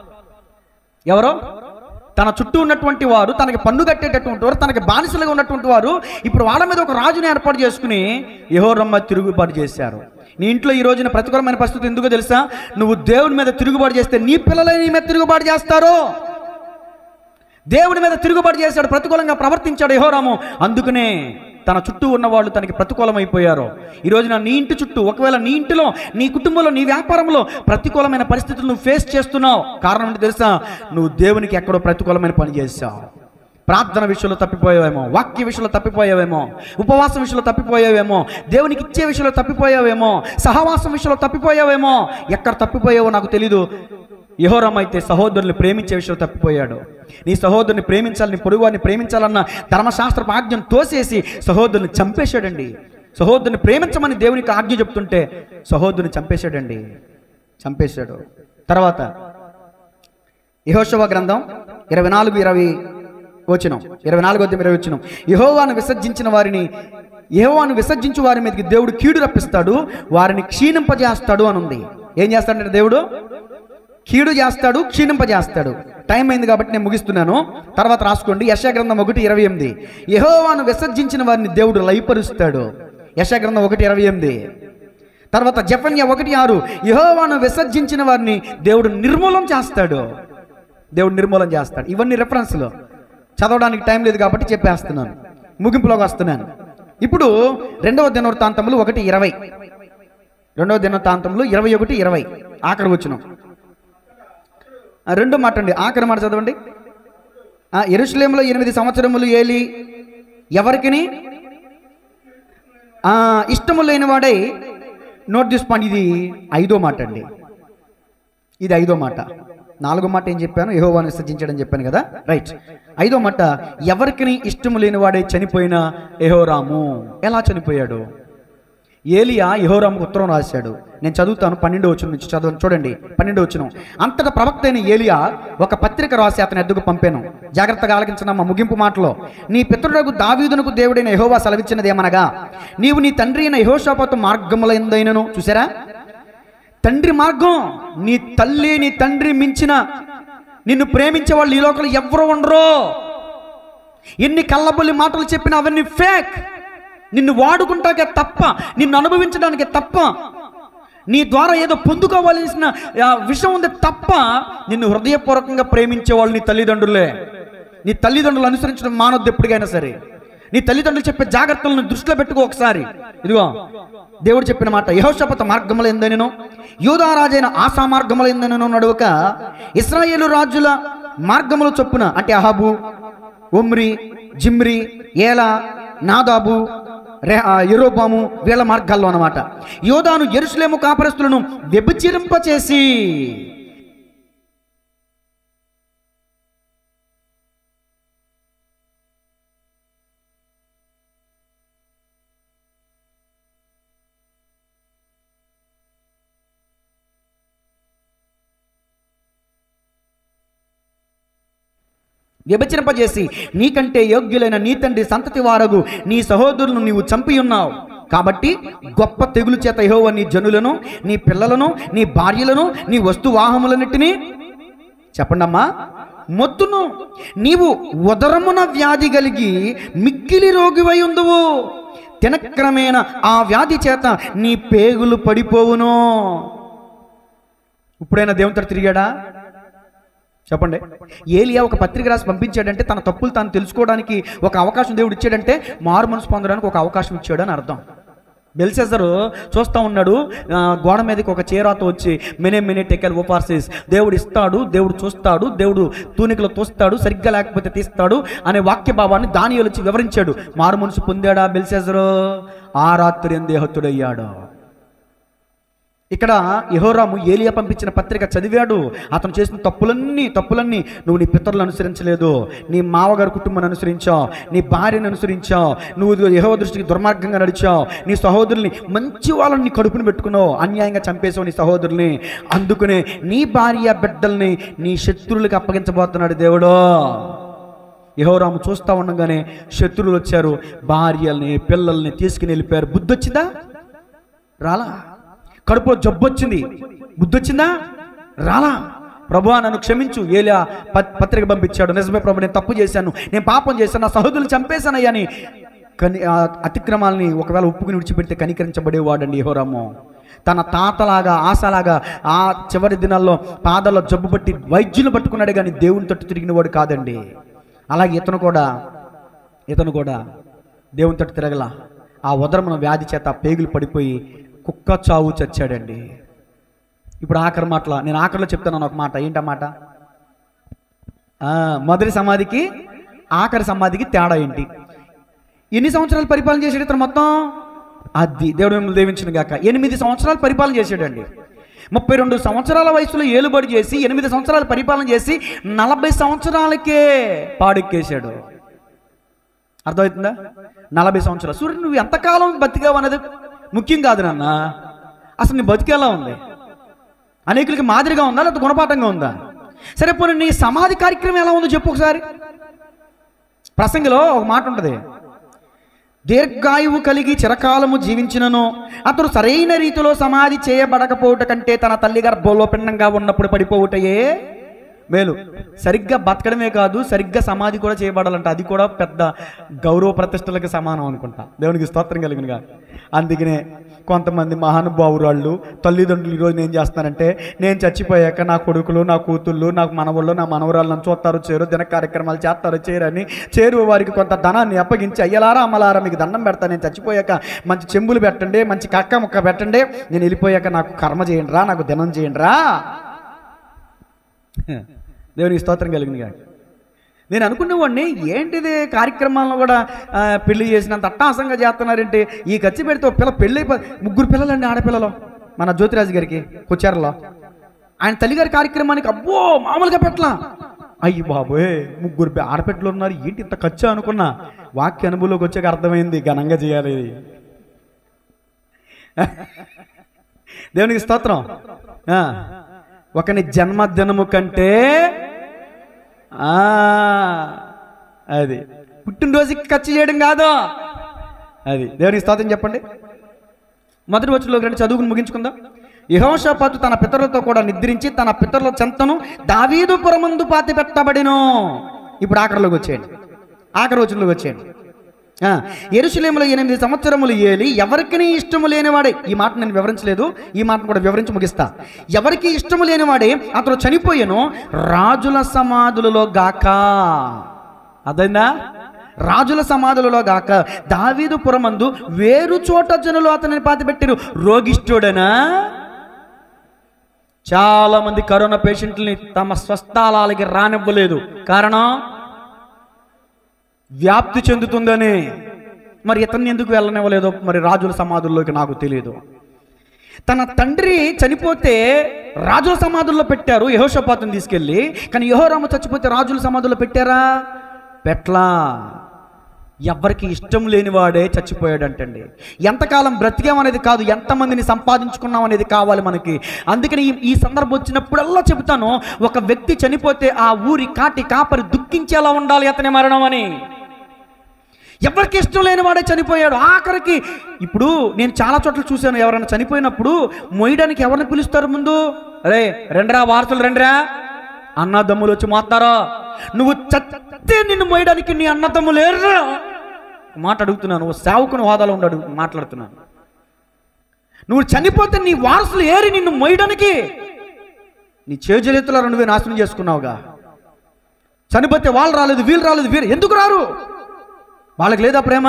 ఎవరో తన చుట్టూ ఉన్నటువంటి వారు తనకి పన్ను కట్టేటటువంటి వారు తనకి బానిసలుగా ఉన్నటువంటి వారు ఇప్పుడు వాళ్ళ మీద ఒక రాజుని ఏర్పాటు చేసుకుని యహోరమ్మ తిరుగుబాటు చేశారు నీ ఇంట్లో ఈ రోజున ప్రతికూలమైన పరిస్థితి ఎందుకో తెలుసా నువ్వు దేవుని మీద తిరుగుబాటు చేస్తే నీ పిల్లలే నీ మీద తిరుగుబాటు చేస్తారు దేవుడి మీద తిరుగుబాటు చేశాడు ప్రతికూలంగా ప్రవర్తించాడు యహోరాము అందుకనే తన చుట్టూ ఉన్న వాళ్ళు తనకి ప్రతికూలమైపోయారు ఈ రోజున నీ ఇంటి చుట్టూ ఒకవేళ నీ ఇంటిలో నీ కుటుంబంలో నీ వ్యాపారంలో ప్రతికూలమైన పరిస్థితులు నువ్వు ఫేస్ చేస్తున్నావు కారణం ఏంటి తెలుసా నువ్వు దేవునికి ఎక్కడో ప్రతికూలమైన పని చేశావు ప్రార్థన విషయంలో తప్పిపోయావేమో వాక్య విషయంలో తప్పిపోయావేమో ఉపవాసం విషయంలో తప్పిపోయావేమో దేవునికి ఇచ్చే విషయంలో తప్పిపోయావేమో సహవాసం విషయంలో తప్పిపోయావేమో ఎక్కడ తప్పిపోయావో నాకు తెలీదు యహోరామ్ అయితే సహోదరుని ప్రేమించే విషయంలో తప్పిపోయాడు నీ సహోదరుని ప్రేమించాలి నీ పొరుగువారిని ప్రేమించాలన్న ధర్మశాస్త్రపు ఆజ్ఞను తోసేసి సహోదరుని చంపేశాడండి సహోదరుని ప్రేమించమని దేవునికి ఆజ్ఞ చెప్తుంటే సహోదరుని చంపేశాడండి చంపేశాడు తర్వాత యహోశవ గ్రంథం ఇరవై నాలుగు ఇరవై వచ్చినం ఇరవై నాలుగు వద్ద ఇరవై వచ్చినం యహోవాను విసర్జించిన వారిని యహోవాను విసర్జించు వారి మీదకి దేవుడు కీడు రప్పిస్తాడు వారిని క్షీణింపజేస్తాడు అని ఉంది ఏం చేస్తాడంటే దేవుడు కీడు చేస్తాడు క్షీణింపజేస్తాడు టైం అయింది కాబట్టి నేను ముగిస్తున్నాను తర్వాత రాసుకోండి యశాగ్రంథం ఒకటి ఇరవై ఎనిమిది యహోవాను విసర్జించిన వారిని దేవుడు లయపరుస్తాడు యశాగ్రంథం ఒకటి ఇరవై ఎనిమిది తర్వాత జఫన్య ఒకటి ఆరు యహోవాను విసర్జించిన వారిని దేవుడు నిర్మూలం చేస్తాడు దేవుడు నిర్మూలం చేస్తాడు ఇవన్నీ రెఫరెన్స్లో చదవడానికి టైం లేదు కాబట్టి చెప్పేస్తున్నాను ముగింపులోకి వస్తున్నాను ఇప్పుడు రెండవ దినవృత్తాంతములు ఒకటి ఇరవై రెండవ దినవృత్తాంతములు ఇరవై ఒకటి ఇరవై ఆఖరి వచ్చినాం రెండో మాట అండి ఆఖరి మాట చదవండి ఆ, యెరూషలేములో ఎనిమిది సంవత్సరములు ఏలి ఎవరికిని ఆ, ఇష్టము లేని వాడై నోట్ తీసుకోండి ఇది ఐదో మాట అండి ఇది ఐదో మాట నాలుగో మాట ఏం చెప్పాను యెహోవాను విసర్జించడం చెప్పాను కదా రైట్ ఐదో మాట ఎవరికి ఇష్టము లేని వాడే చనిపోయిన యెహోరాము ఎలా చనిపోయాడు ఏలియా యెహోరాముకు ఉత్తరం రాశాడు నేను చదువుతాను పన్నెండు వచ్చిన నుంచి చదువు చూడండి పన్నెండు వచ్చిన అంతటా ప్రవక్త అయిన ఏలియా ఒక పత్రిక రాసి అతని ఎద్దుకు పంపాను జాగ్రత్తగా ఆలకించిన మా ముగింపు మాటలో నీ పితరులకు దావీదునకు దేవుడైన యెహోవా సెలవిచ్చినది ఏమనగా నీవు నీ తండ్రి అయిన యహోషాపతు మార్గముల ఎందైనను చూసారా తండ్రి మార్గం నీ తల్లి నీ తండ్రి మించిన నిన్ను ప్రేమించే వాళ్ళు ఈ లోకంలో ఎవ్వరు ఉండరు ఎన్ని కళ్ళబొల్లి మాటలు చెప్పినా అవన్నీ ఫేక్ నిన్ను వాడుకుంటాకే తప్ప నిన్ను అనుభవించడానికే తప్ప నీ ద్వారా ఏదో పొందుకోవాల్సిన ఆ, విషయం ఉంది తప్ప నిన్ను హృదయపూర్వకంగా ప్రేమించే వాళ్ళు నీ తల్లిదండ్రులే నీ తల్లిదండ్రులు అనుసరించడం మానొద్దు ఎప్పటికైనా సరే నీ తల్లిదండ్రులు చెప్పే జాగ్రత్తలను దృష్టిలో పెట్టుకో ఒకసారి ఇదిగో దేవుడు చెప్పిన మాట యహోషపత మార్గములు ఎందనను యూదారాజైన ఆశా మార్గములు ఎందనను నడువక ఇస్రాయేలు రాజుల మార్గముల చొప్పున అంటే అహాబు ఒమ్రి జిమ్రి ఏలా నాదాబు రే ఆ, యెరోబాము వీళ్ళ మార్గాల్లో అన్నమాట యోధాను ఎరుసలేము కాపరస్తులను వ్యభిచరింపచేసి వ్యభిచరింపజేసి నీకంటే యోగ్యులైన నీ తండ్రి సంతతి వారగు నీ సహోదరులను నీవు చంపి ఉన్నావు కాబట్టి గొప్ప తెగులు చేత యెహోవా నీ జనులను నీ పిల్లలను నీ భార్యలను నీ వస్తువాహములన్నిటినీ చెప్పండమ్మా మొత్తును నీవు ఉదరమున వ్యాధి కలిగి మిక్కిలి రోగివై ఉందువు తినక్రమేణ ఆ వ్యాధి చేత నీ పేగులు పడిపోవును ఇప్పుడైనా దేవుని తట్టు తిరిగాడా చెప్పండి ఏలియా ఒక పత్రిక రాసి పంపించాడంటే తన తప్పులు తాను తెలుసుకోవడానికి ఒక అవకాశం దేవుడు ఇచ్చాడంటే మారు మనసు పొందడానికి ఒక అవకాశం ఇచ్చాడు అని అర్థం బెల్సెజరు చూస్తూ ఉన్నాడు ఆ, గోడ మీదకి ఒక చీరాతో వచ్చి మినే మినే టెకెల్ ఓపార్సిస్ దేవుడు ఇస్తాడు దేవుడు చూస్తాడు దేవుడు తూనికలు తోస్తాడు సరిగ్గా లేకపోతే తీస్తాడు అనే వాక్య భావాన్ని దాని వచ్చి వివరించాడు మారు మనసు పొందాడా బెల్సెజరు ఆ రాత్రి దేహతుడయ్యాడు ఇక్కడ యహోరాము ఏలియా పంపించిన పత్రిక చదివాడు అతను చేసిన తప్పులన్నీ తప్పులన్నీ నువ్వు నీ పితరులను అనుసరించలేదు నీ మావగారి కుటుంబాన్ని అనుసరించావు నీ భార్యను అనుసరించావు నువ్వు యహో దృష్టికి దుర్మార్గంగా నడిచావు నీ సహోదరుల్ని మంచి వాళ్ళని నీ కడుపుని పెట్టుకున్నావు అన్యాయంగా చంపేసావు నీ సహోదరుల్ని అందుకనే నీ భార్య బిడ్డల్ని నీ శత్రువులకు అప్పగించబోతున్నాడు దేవుడు యహోరాము చూస్తూ ఉండగానే శత్రువులు వచ్చారు భార్యల్ని పిల్లల్ని తీసుకుని వెళ్ళిపోయారు బుద్ధి వచ్చిందా రాలా కడుపులో జబ్బు వచ్చింది బుద్ధి వచ్చిందా రాలా ప్రభు నన్ను క్షమించు ఏలియా ప- పత్రిక పంపించాడు నిజమే ప్రభు నేను తప్పు చేశాను నేను పాపం చేశాను నా సహోదరులు చంపేశానయ్యా అని కని ఆ అతిక్రమాలని ఒకవేళ ఒప్పుకుని విడిచిపెడితే కనికరించబడేవాడండి యెహోరాము తన తాతలాగా ఆశలాగా ఆ చివరి దినాల్లో పాదాల్లో జబ్బు పట్టి వైద్యులు పట్టుకున్నాడు కానీ దేవుని తట్టు తిరిగిన వాడు కాదండి అలాగే ఇతను కూడా ఇతను కూడా దేవుని తట్టు తిరగల ఆ ఉదరమున వ్యాధి చేత పేగులు పడిపోయి కుక్క చావు చచ్చాడండి ఇప్పుడు ఆఖరి మాటల నేను ఆఖరిలో చెప్తాను ఒక మాట ఏంటా మాట ఆ, మొదటి సమాధికి ఆఖరి సమాధికి తేడా ఏంటి ఎన్ని సంవత్సరాలు పరిపాలన చేశాడు ఇతను మొత్తం అది దేవుడు మిమ్మల్ని దీవించిన గాక ఎనిమిది సంవత్సరాలు పరిపాలన చేశాడండి ముప్పై రెండు సంవత్సరాల వయసులో ఏలుబడి చేసి ఎనిమిది సంవత్సరాలు పరిపాలన చేసి నలభై సంవత్సరాలకే పాడెక్కేశాడు అర్థమవుతుందా నలభై సంవత్సరాలు సూర్యుడు నువ్వు ఎంతకాలం బతికావు అన్నది ముఖ్యం కాదు నాన్న అసలు నీ బతికేలా ఉంది అనేకులకి మాదిరిగా ఉందా లేకపోతే గుణపాఠంగా ఉందా సరే పోనీ నీ సమాధి కార్యక్రమం ఎలా ఉందో చెప్పు ఒకసారి ప్రసంగిలో ఒక మాట ఉంటుంది దీర్ఘాయువు కలిగి చిరకాలము జీవించినను అతడు సరైన రీతిలో సమాధి చేయబడకపోవుట కంటే తన తల్లి గర్భంలో పిండంగా ఉన్నప్పుడు పడిపోవుటయే మేలు సరిగ్గా బతకడమే కాదు సరిగ్గా సమాధి కూడా చేయబడాలంట అది కూడా పెద్ద గౌరవ ప్రతిష్టలకు సమానం అనుకుంటా దేవునికి స్తోత్రం కలిగినగా అందుకనే కొంతమంది మహానుభావురాళ్ళు తల్లిదండ్రులు ఈరోజు ఏం చేస్తున్నారంటే నేను చచ్చిపోయాక నా కొడుకులు నా కూతుళ్ళు నాకు మనవళ్ళు నా మనవరాలు నన్ను చూస్తారు చేరు దిన కార్యక్రమాలు చేస్తారు చేరని చేరు వారికి కొంత ధనాన్ని అప్పగించి అయ్యలారా అమ్మలారా మీకు దండం పెడతా నేను చచ్చిపోయాక మంచి చెంబులు పెట్టండి మంచి కక్క ముక్క పెట్టండి నేను వెళ్ళిపోయాక నాకు కర్మ చేయండి రా నాకు దినం చేయండి రా దేవునికి స్తోత్రం కలిగింది కానీ నేను అనుకునేవాడిని ఏంటిది కార్యక్రమాలను కూడా ఆ, పెళ్లి చేసినంత అట్టాసంగా చేస్తున్నారంటే ఈ ఖర్చు పెడితే ఒక పిల్ల పెళ్ళి అయిపో ముగ్గురు పిల్లలండి ఆడపిల్లలు మన జ్యోతిరాజు గారికి కొచ్చారలో ఆయన తల్లిగారి కార్యక్రమానికి అబ్బో మామూలుగా పెట్టలా అయ్యి బాబోయ్ ముగ్గురు పి- ఆడపిల్లలు ఉన్నారు ఏంటి ఇంత ఖర్చు అనుకున్నా వాక్య అనుభవంలోకి వచ్చాక అర్థమైంది ఘనంగా చేయాలి ఇది. దేవునికి స్తోత్రం ఆ, ఒకని జన్మదినము కంటే ఆ, అది పుట్టినరోజుకి ఖర్చు చేయడం కాదు అది దేవునికి స్తోత్రం చెప్పండి మొదటి వచ్చులో రెండు చదువుకుని ముగించుకుందాం యహోషాపాతు తన పితరులతో కూడా నిద్రించి తన పితరుల చెంతను దావీదు పురమందు పాతి పెట్టబడిను ఇప్పుడు ఆఖరిలోకి వచ్చేయండి ఆఖరి రోజుల్లోకి వచ్చేయండి ఆ, యెరూషలేములో ఎనిమిది సంవత్సరములు ఏలి ఎవరికి ఇష్టము లేనివాడే ఈ మాట నేను వివరించలేదు ఈ మాట కూడా వివరించి ముగిస్తా ఎవరికి ఇష్టము లేనివాడే అతడు చనిపోయాను రాజుల సమాధులలో గాక అదైందా రాజుల సమాధులలో గాక దావీదు పురమందు వేరు చోట జనులు అతనిని పాతిపెట్టారు రోగిష్ఠుడనా చాలా మంది కరోనా పేషెంట్లని తమ స్వస్థలాలకి రానివ్వలేదు కారణం వ్యాప్తి చెందుతుందని మరి ఇతన్ని ఎందుకు వెళ్ళనివ్వలేదో మరి రాజుల సమాధుల్లోకి నాకు తెలియదు తన తండ్రి చనిపోతే రాజుల సమాధుల్లో పెట్టారు యహోషపాతుని తీసుకెళ్ళి కానీ యహోరాము చచ్చిపోతే రాజుల సమాధుల్లో పెట్టారా పెట్లా ఎవరికి ఇష్టం లేనివాడే చచ్చిపోయాడంటండి ఎంతకాలం బ్రతికాం అనేది కాదు ఎంతమందిని సంపాదించుకున్నాం అనేది కావాలి మనకి అందుకని ఈ- ఈ సందర్భం వచ్చినప్పుడల్లా చెబుతాను ఒక వ్యక్తి చనిపోతే ఆ ఊరి కాటి కాపరి దుఃఖించేలా ఉండాలి అతని మరణం అని ఎవరికి ఇష్టం లేని వాడే చనిపోయాడు ఆఖరికి ఇప్పుడు నేను చాలా చోట్ల చూశాను ఎవరైనా చనిపోయినప్పుడు మొయ్యడానికి ఎవరిని పిలుస్తారు ముందు అరే రెండ్రా వారసులు రెండ్రా అన్నదమ్ములు వచ్చి మోస్తారా నువ్వు చస్తే నిన్ను మోయడానికి నీ అన్నదమ్ములు లేరురా మాట అడుగుతున్నాను ఓ సేవకుని హోదాలో ఉండడు మాట్లాడుతున్నాను నువ్వు చనిపోతే నీ వారసులు ఏరి నిన్ను మోయడానికి నీ చేజలితుల నువ్వే నాశనం చేసుకున్నావుగా చనిపోతే వాళ్ళు రాలేదు వీళ్ళు రాలేదు వీరు ఎందుకు రారు వాళ్ళకి లేదా ప్రేమ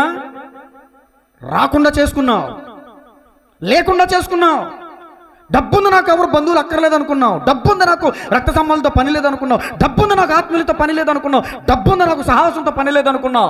రాకుండా చేసుకున్నావు లేకుండా చేసుకున్నావు డబ్బుంది నాకు ఎవరు బంధువులు అక్కర్లేదు అనుకున్నావు డబ్బుంది నాకు రక్త సంబంధంతో పని లేదనుకున్నావు డబ్బుంది నాకు ఆత్మీయులతో పని లేదనుకున్నావు డబ్బుంది నాకు సాహసంతో పని లేదనుకున్నావు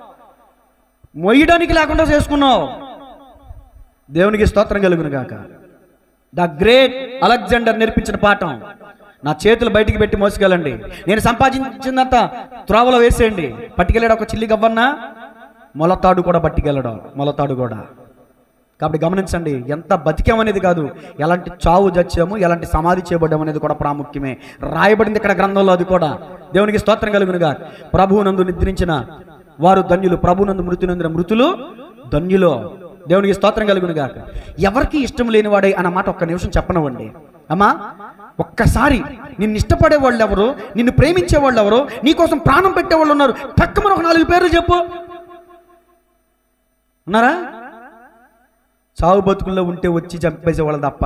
మొయ్యడానికి లేకుండా చేసుకున్నావు దేవునికి స్తోత్రం కలుగును గాక ద గ్రేట్ అలెగ్జాండర్ నేర్పించిన పాఠం నా చేతులు బయటికి పెట్టి మోసుకెళ్ళండి నేను సంపాదించిందంత త్రోవలో వేసేయండి పట్టుకెళ్ళాడు ఒక చిల్లి గవ్వన్నా మొలతాడు కూడా పట్టుకెళ్ళడం మొలతాడు కూడా కాబట్టి గమనించండి ఎంత బతికామనేది కాదు ఎలాంటి చావు చచ్చాము ఎలాంటి సమాధి చేయబడ్డాము అనేది కూడా ప్రాముఖ్యమే రాయబడింది ఇక్కడ గ్రంథంలో అది కూడా దేవునికి స్తోత్రం కలుగునుగా ప్రభువునందు నిద్రించిన వారు ధన్యులు ప్రభునందు మృతి నొందిన మృతులు ధన్యులు దేవునికి స్తోత్రం కలుగునుగా ఎవరికి ఇష్టం లేనివాడే అన్న మాట ఒక్క నిమిషం చెప్పనవ్వండి అమ్మా ఒక్కసారి నిన్ను ఇష్టపడే వాళ్ళు ఎవరు నిన్ను ప్రేమించే వాళ్ళు ఎవరు నీకోసం ప్రాణం పెట్టే వాళ్ళు ఉన్నారు పక్కన ఒక నాలుగు పేర్లు చెప్పు ఉన్నారా చావు బతుకుల్లో ఉంటే వచ్చి చంపేసే వాళ్ళు తప్ప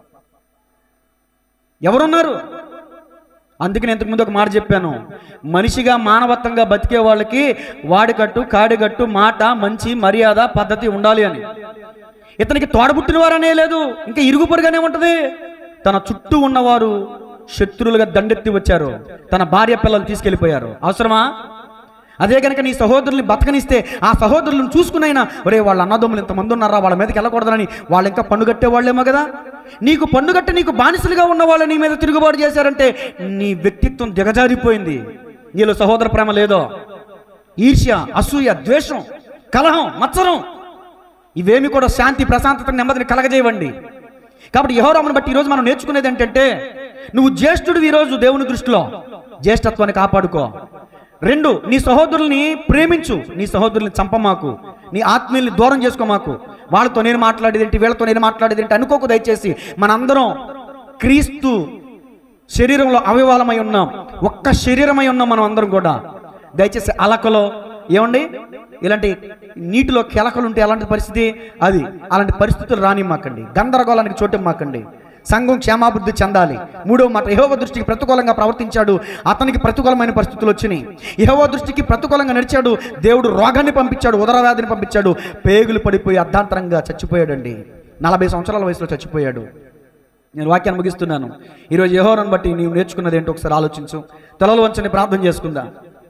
ఎవరున్నారు అందుకని ఇంతకు ముందు ఒక మాట చెప్పాను మనిషిగా మానవత్వంగా బతికే వాళ్ళకి వాడికట్టు కాడిగట్టు మాట మంచి మర్యాద పద్ధతి ఉండాలి అని ఇతనికి తోడబుట్టిన వారనే లేదు ఇంకా ఇరుగు పొరుగానే ఉంటది తన చుట్టూ ఉన్నవారు శత్రువులుగా దండెత్తి వచ్చారు తన భార్య పిల్లలు తీసుకెళ్ళిపోయారు అవసరమా అదే కనుక నీ సహోదరుల్ని బతకనిస్తే ఆ సహోదరులను చూసుకునైనా ఒరే వాళ్ళ అన్నదమ్ములు ఇంతమంది ఉన్నారా వాళ్ళ మీదకి వెళ్ళకూడదని వాళ్ళు ఇంకా పన్ను కట్టే వాళ్ళేమో కదా నీకు పన్ను కట్టి నీకు బానిసలుగా ఉన్న వాళ్ళు నీ మీద తిరుగుబాటు చేశారంటే నీ వ్యక్తిత్వం దిగజారిపోయింది నీలో సహోదర ప్రేమ లేదో ఈర్ష్య అసూయ ద్వేషం కలహం మత్సరం ఇవేమి కూడా శాంతి ప్రశాంతత నెమ్మదిని కలగజేయవండి కాబట్టి యహోరామును బట్టి ఈరోజు మనం నేర్చుకునేది ఏంటంటే నువ్వు జ్యేష్ఠుడు ఈరోజు దేవుని దృష్టిలో జ్యేష్ఠత్వాన్ని కాపాడుకో రెండు నీ సహోదరుల్ని ప్రేమించు నీ సహోదరుల్ని చంపమాకు నీ ఆత్మీయుల్ని దూరం చేసుకోమాకు వాళ్ళతో నేను మాట్లాడేది ఏంటి వీళ్ళతో నేను మాట్లాడేది ఏంటి అనుకోకు దయచేసి మనందరం క్రీస్తు శరీరంలో అవయవాలమై ఉన్నాం ఒక్క శరీరమై ఉన్నాం మనం అందరం కూడా దయచేసి అలకలో ఏమండి ఇలాంటి నీటిలో కెలకలు ఉంటే అలాంటి పరిస్థితి అది అలాంటి పరిస్థితులు రానిమ్మాకండి గందరగోళానికి చోటిమ్మాకండి సంఘం క్షేమాభివృద్ధి చెందాలి మూడో మాట యహోవ దృష్టికి ప్రతికూలంగా ప్రవర్తించాడు అతనికి ప్రతికూలమైన పరిస్థితులు వచ్చినాయి యహోవ దృష్టికి ప్రతికూలంగా నడిచాడు దేవుడు రోగాన్ని పంపించాడు ఉదరవ్యాధిని పంపించాడు పేగులు పడిపోయి అర్ధాంతరంగా చచ్చిపోయాడండి నలభై సంవత్సరాల వయసులో చచ్చిపోయాడు నేను వాక్యాన్ని ముగిస్తున్నాను ఈరోజు యహోరను బట్టి నీవు నేర్చుకున్నది ఏంటో ఒకసారి ఆలోచించు తలలు వంచని ప్రార్థన చేసుకుందా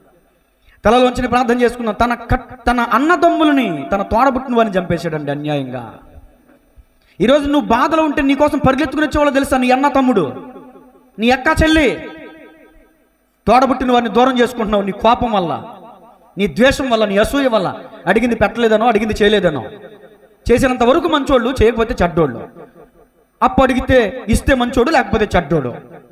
తలలు వంచని ప్రార్థన చేసుకుందాం తన కట్ తన అన్నదమ్ములని తన తోడబుట్టిన వారిని చంపేశాడండి అన్యాయంగా ఈరోజు నువ్వు బాధలో ఉంటే నీకోసం పరిగెత్తుకుని వచ్చే వాళ్ళు తెలుసా నీ అన్న తమ్ముడు నీ అక్క చెల్లి తోడబుట్టిన వారిని దూరం చేసుకుంటున్నావు నీ కోపం వల్ల నీ ద్వేషం వల్ల నీ అసూయ వల్ల అడిగింది పెట్టలేదనో అడిగింది చేయలేదనో చేసినంత వరకు మంచోళ్ళు చేయకపోతే చెడ్డోళ్ళు అప్పు అడిగితే ఇస్తే మంచోడు లేకపోతే చెడ్డోడు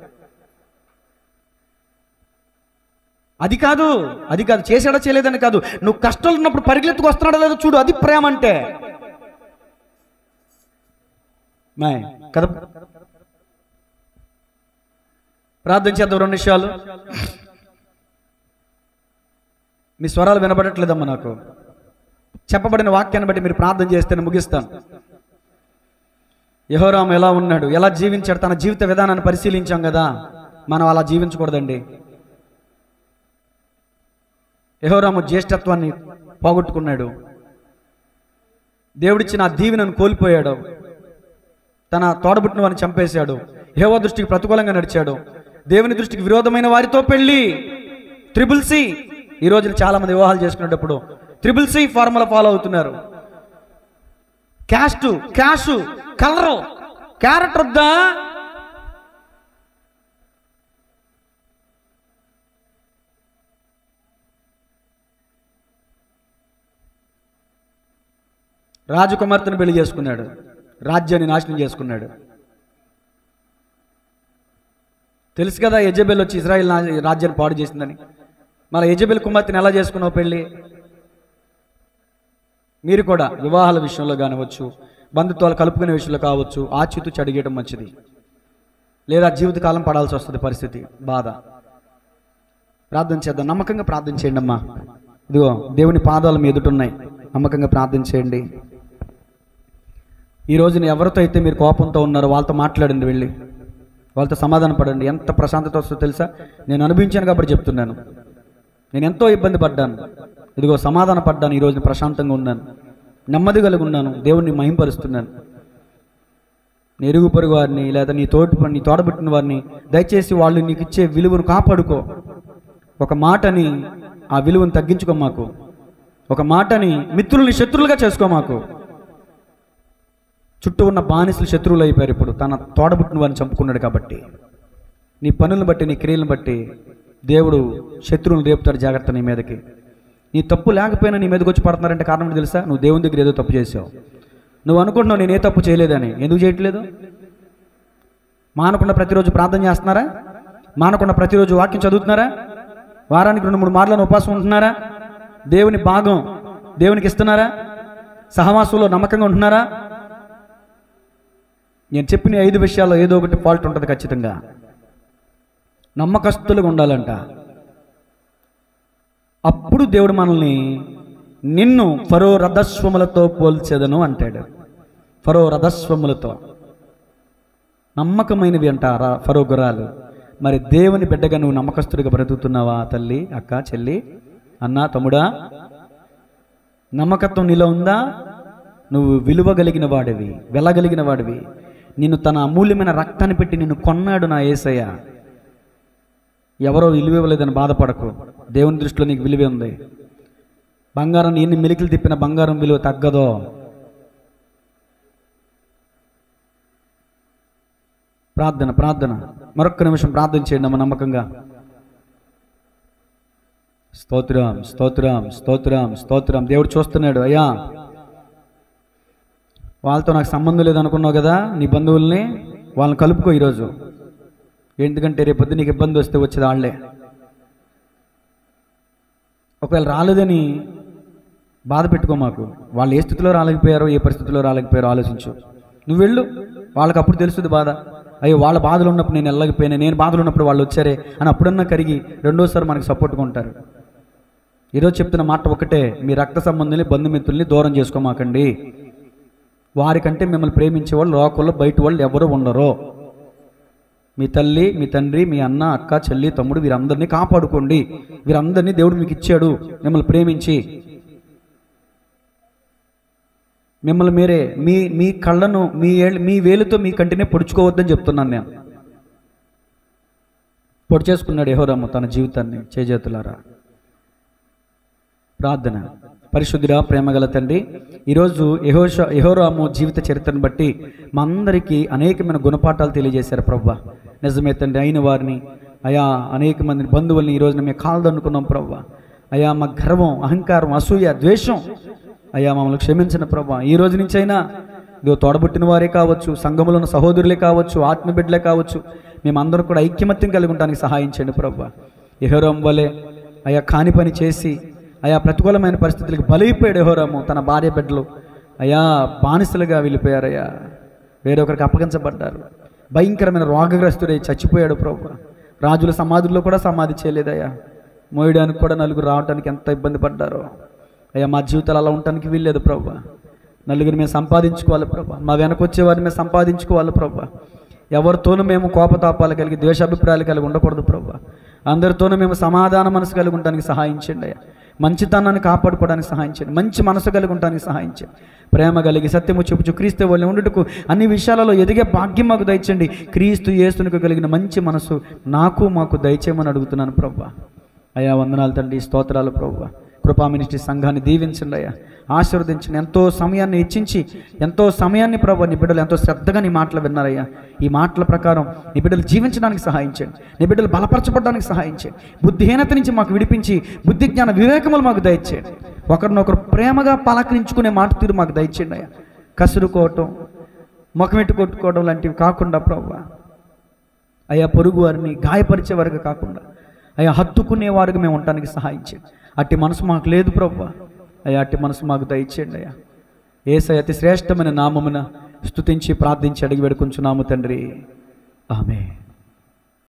అది కాదు అది కాదు చేసాడా చేయలేదని కాదు నువ్వు కష్టాలు ఉన్నప్పుడు పరిగెత్తుకు వస్తున్నాడా లేదో చూడు అది ప్రేమ అంటే మాయ్ కదా ప్రార్థన చేద్దాం రెండు నిమిషాలు మీ స్వరాలు వినబడట్లేదమ్మా నాకు చెప్పబడిన వాక్యాన్ని బట్టి మీరు ప్రార్థన చేస్తే నేను ముగిస్తాను యహోరాము ఎలా ఉన్నాడు ఎలా జీవించాడు తన జీవిత విధానాన్ని పరిశీలించాం కదా మనం అలా జీవించకూడదండి యహోరాము జ్యేష్ఠత్వాన్ని పోగొట్టుకున్నాడు దేవుడిచ్చిన ఆ దీవెనను కోల్పోయాడు తన తోడబుట్టిన వారిని చంపేశాడు యెహోవా దృష్టికి ప్రతికూలంగా నడిచాడు దేవుని దృష్టికి విరోధమైన వారితో పెళ్లి త్రిబుల్ సి ఈ రోజున చాలా మంది వివాహాలు చేసుకునేటప్పుడు త్రిబుల్ సి ఫార్ములా ఫాలో అవుతున్నారు క్యాస్ట్ క్యాష్ కలరు క్యారెక్టర్ వద్దా రాజకుమార్తెను పెళ్లి చేసుకున్నాడు రాజ్యాన్ని నాశనం చేసుకున్నాడు తెలుసు కదా యజబెల్ వచ్చి ఇజ్రాయెల్ నా- రాజ్యాన్ని పాడు చేసిందని మళ్ళీ యజబెల్ కుమార్తెను ఎలా చేసుకున్నావు పెళ్ళి మీరు కూడా వివాహాల విషయంలో కానివచ్చు బంధుత్వాలు కలుపుకునే విషయంలో కావచ్చు ఆచితూ చడిగేయడం మంచిది లేదా జీవితకాలం పడాల్సి వస్తుంది పరిస్థితి బాధ ప్రార్థన చేద్దాం నమ్మకంగా ప్రార్థన చేయండి అమ్మా ఇదిగో దేవుని పాదాల మీ ఎదుటున్నాయి నమ్మకంగా ప్రార్థన చేయండి ఈ రోజున ఎవరితో అయితే మీరు కోపంతో ఉన్నారో వాళ్ళతో మాట్లాడండి వెళ్ళి వాళ్ళతో సమాధాన పడండి ఎంత ప్రశాంతత వస్తుందో తెలుసా నేను అనుభవించాను కాబట్టి చెప్తున్నాను నేను ఎంతో ఇబ్బంది పడ్డాను ఇదిగో సమాధాన పడ్డాను ఈ రోజున ప్రశాంతంగా ఉన్నాను నెమ్మది కలిగి ఉన్నాను దేవుణ్ణి మహింపరుస్తున్నాను నీ ఎరుగు పొరుగు వారిని లేదా నీ తోటి నీ తోడబుట్టిన వారిని దయచేసి వాళ్ళు నీకు ఇచ్చే విలువను కాపాడుకో ఒక మాటని ఆ విలువను తగ్గించుకో మాకు ఒక మాటని మిత్రుల్ని శత్రువులుగా చేసుకో మాకు చుట్టూ ఉన్న బానిసలు శత్రువులు అయిపోయారు ఇప్పుడు తన తోడబుట్టిన వారిని చంపుకున్నాడు కాబట్టి నీ పనులను బట్టి నీ క్రియలను బట్టి దేవుడు శత్రువులను రేపుతాడు జాగ్రత్త నీ మీదకి నీ తప్పు లేకపోయినా నీ మీదకి వచ్చి పడుతున్నారంటే కారణం ఏంటో తెలుసా నువ్వు దేవుని దగ్గర ఏదో తప్పు చేసావు నువ్వు అనుకుంటున్నావు నేను ఏ తప్పు చేయలేదని ఎందుకు చేయట్లేదు మానకుండా ప్రతిరోజు ప్రార్థన చేస్తున్నారా మానకుండా ప్రతిరోజు వాక్యం చదువుతున్నారా వారానికి రెండు మూడు మార్లను ఉపవాసం ఉంటున్నారా దేవుని భాగం దేవునికి ఇస్తున్నారా సహవాసంలో నమ్మకంగా ఉంటున్నారా నేను చెప్పిన ఈ ఐదు విషయాల్లో ఏదో ఒకటి ఫాల్ట్ ఉంటుంది ఖచ్చితంగా నమ్మకస్తులుగా ఉండాలంట అప్పుడు దేవుడు మనల్ని నిన్ను ఫరో రథస్వములతో పోల్చెదను అంటాడు ఫరో రథస్వములతో నమ్మకమైనవి అంట రా ఫరో గుర్రాలు మరి దేవుని బిడ్డగా నువ్వు నమ్మకస్తుడిగా బ్రతుకుతున్నావా తల్లి అక్క చెల్లి అన్న తమ్ముడా నమ్మకత్వం నీలో ఉందా నువ్వు విలువ కలిగిన వాడివి వెళ్ళగలిగిన వాడివి నిన్ను తన అమూల్యమైన రక్తాన్ని పెట్టి నిన్ను కొన్నాడు నా ఏసయ్య ఎవరో విలువ ఇవ్వలేదని బాధపడకు దేవుని దృష్టిలో నీకు విలువే ఉంది బంగారం ఎన్ని మెలికలు తిప్పిన బంగారం విలువ తగ్గదో ప్రార్థన ప్రార్థన మరొక్క నిమిషం ప్రార్థన చేయండి అమ్మ నమ్మకంగా స్తోత్రం స్తోత్రం స్తోత్రం స్తోత్రం దేవుడు చూస్తున్నాడు అయ్యా వాళ్ళతో నాకు సంబంధం లేదనుకున్నావు కదా నీ బంధువుల్ని వాళ్ళని కలుపుకో ఈరోజు ఎందుకంటే రేపొద్దు నీకు ఇబ్బంది వస్తే వచ్చేది వాళ్ళే ఒకవేళ రాలేదని బాధ పెట్టుకో మాకు వాళ్ళు ఏ స్థితిలో రాలేకపోయారో ఏ పరిస్థితిలో రాలేకపోయారో ఆలోచించు నువ్వు వెళ్ళు వాళ్ళకి అప్పుడు తెలుస్తుంది బాధ అయ్యో వాళ్ళ బాధలు ఉన్నప్పుడు నేను వెళ్ళకపోయినా నేను బాధలు ఉన్నప్పుడు వాళ్ళు వచ్చారే అని అప్పుడన్నా కరిగి రెండోసారి మనకు సపోర్ట్గా ఉంటారు ఈరోజు చెప్తున్న మాట ఒకటే మీ రక్త సంబంధుల్ని బంధుమిత్రుల్ని దూరం చేసుకోమాకండి వారికంటే మిమ్మల్ని ప్రేమించే వాళ్ళు లోకల్లో బయట వాళ్ళు ఎవరు ఉండరు మీ తల్లి మీ తండ్రి మీ అన్న అక్క చెల్లి తమ్ముడు వీరందరినీ కాపాడుకోండి వీరందరినీ దేవుడు మీకు ఇచ్చాడు మిమ్మల్ని ప్రేమించి మిమ్మల్ని మీరే మీ మీ కళ్ళను మీ ఏళ్ళ మీ వేలుతో మీ కంటినే పొడుచుకోవద్దని చెప్తున్నాను నేను పొడి చేసుకున్నాడు యెహోరాము తన జీవితాన్ని చేజేతులారా ప్రార్థన పరిశుద్ధుడా ప్రేమగల తండ్రి ఈరోజు యహోష యహోరాము జీవిత చరిత్రను బట్టి మా అందరికీ అనేకమైన గుణపాఠాలు తెలియజేశారు ప్రవ్వ నిజమే తండ్రి అయిన వారిని అయా అనేక మంది బంధువుల్ని ఈ రోజున మేము కాలదనుకున్నాం ప్రవ్వ అయా మా గర్వం అహంకారం అసూయ ద్వేషం అయ్యా మమ్మల్ని క్షమించిన ప్రభా ఈ రోజు నుంచి అయినా ఇదిగో తోడబుట్టిన వారే కావచ్చు సంఘములో ఉన్న సహోదరులే కావచ్చు ఆత్మబిడ్డలే కావచ్చు మేమందరం కూడా ఐక్యమత్యం కలిగి ఉండడానికి సహాయం చేయండి ప్రభా ఎహోరాం వలె అయా కాని పని చేసి అయా ప్రతికూలమైన పరిస్థితులకు బలైపోయాడు ఎహోరాము తన భార్య బిడ్డలు అయా బానిసలుగా వెళ్ళిపోయారయ్యా వేరొకరికి అప్పగించబడ్డారు భయంకరమైన రోగగ్రస్తుడై చచ్చిపోయాడు ప్రభు రాజుల సమాధుల్లో కూడా సమాధి చేయలేదయ్యా మోయడానికి కూడా నలుగురు రావడానికి ఎంత ఇబ్బంది పడ్డారో అయ్యా మా జీవితాలు అలా ఉండటానికి వీల్లేదు ప్రభా నలుగురు మేము సంపాదించుకోవాలి ప్రభా మా వెనక వచ్చేవారిని మేము సంపాదించుకోవాలి ప్రభా ఎవరితోనూ మేము కోపతాపాలు కలిగి ద్వేషాభిప్రాయాలు కలిగి ఉండకూడదు ప్రభా అందరితోనూ మేము సమాధాన మనసు కలిగి ఉండడానికి సహాయం చేయండి అయ్యా మంచితనాన్ని కాపాడుకోవడానికి సహాయం చేయండి మంచి మనసు కలిగి ఉండడానికి సహాయం చేయండి ప్రేమ కలిగి సత్యము చెప్పుచు క్రీస్తు వాళ్ళు ఉండుటకు అన్ని విషయాలలో ఎదిగే భాగ్యం మాకు దయచండి క్రీస్తు యేసునికి కలిగిన మంచి మనసు నాకు మాకు దయచేయమని అడుగుతున్నాను ప్రభా అయ్యా వందనాలు తండ్రి స్తోత్రాలు ప్రభు కృపా మినిస్ట్రీ సంఘాన్ని దీవించండి అయ్యా ఆశీర్వదించండి ఎంతో సమయాన్ని హెచ్చించి ఎంతో సమయాన్ని ప్రభు నీ బిడ్డలు ఎంతో శ్రద్ధగా నీ మాటలు విన్నారయ్యా ఈ మాటల ప్రకారం నీ బిడ్డలు జీవించడానికి సహాయం చేయండి నీ బిడ్డలు బలపరచబడడానికి సహాయం చేయండి బుద్ధిహీనత నుంచి మాకు విడిపించి బుద్ధి జ్ఞాన వివేకములు మాకు దయచేయండి ఒకరినొకరు ప్రేమగా పలకరించుకునే మాట తీరు మాకు దయచేయండి అయ్యా కసురుకోవటం ముఖమెట్టు కొట్టుకోవడం లాంటివి కాకుండా ప్రభు అయ్యా పొరుగు వారిని గాయపరిచే వారికి కాకుండా అయ్యా హత్తుకునే వారికి మేము ఉండటానికి సహాయం చేయండి అట్టి మనసు మాకు లేదు ప్రభు అయ్యా అట్టి మనసు మాకు దయచేయండి అయ్యా ఏసై అతి శ్రేష్టమైన నామమున స్తుతించి ప్రార్థించి అడిగి పెడుకుంటున్నాము తండ్రి ఆమె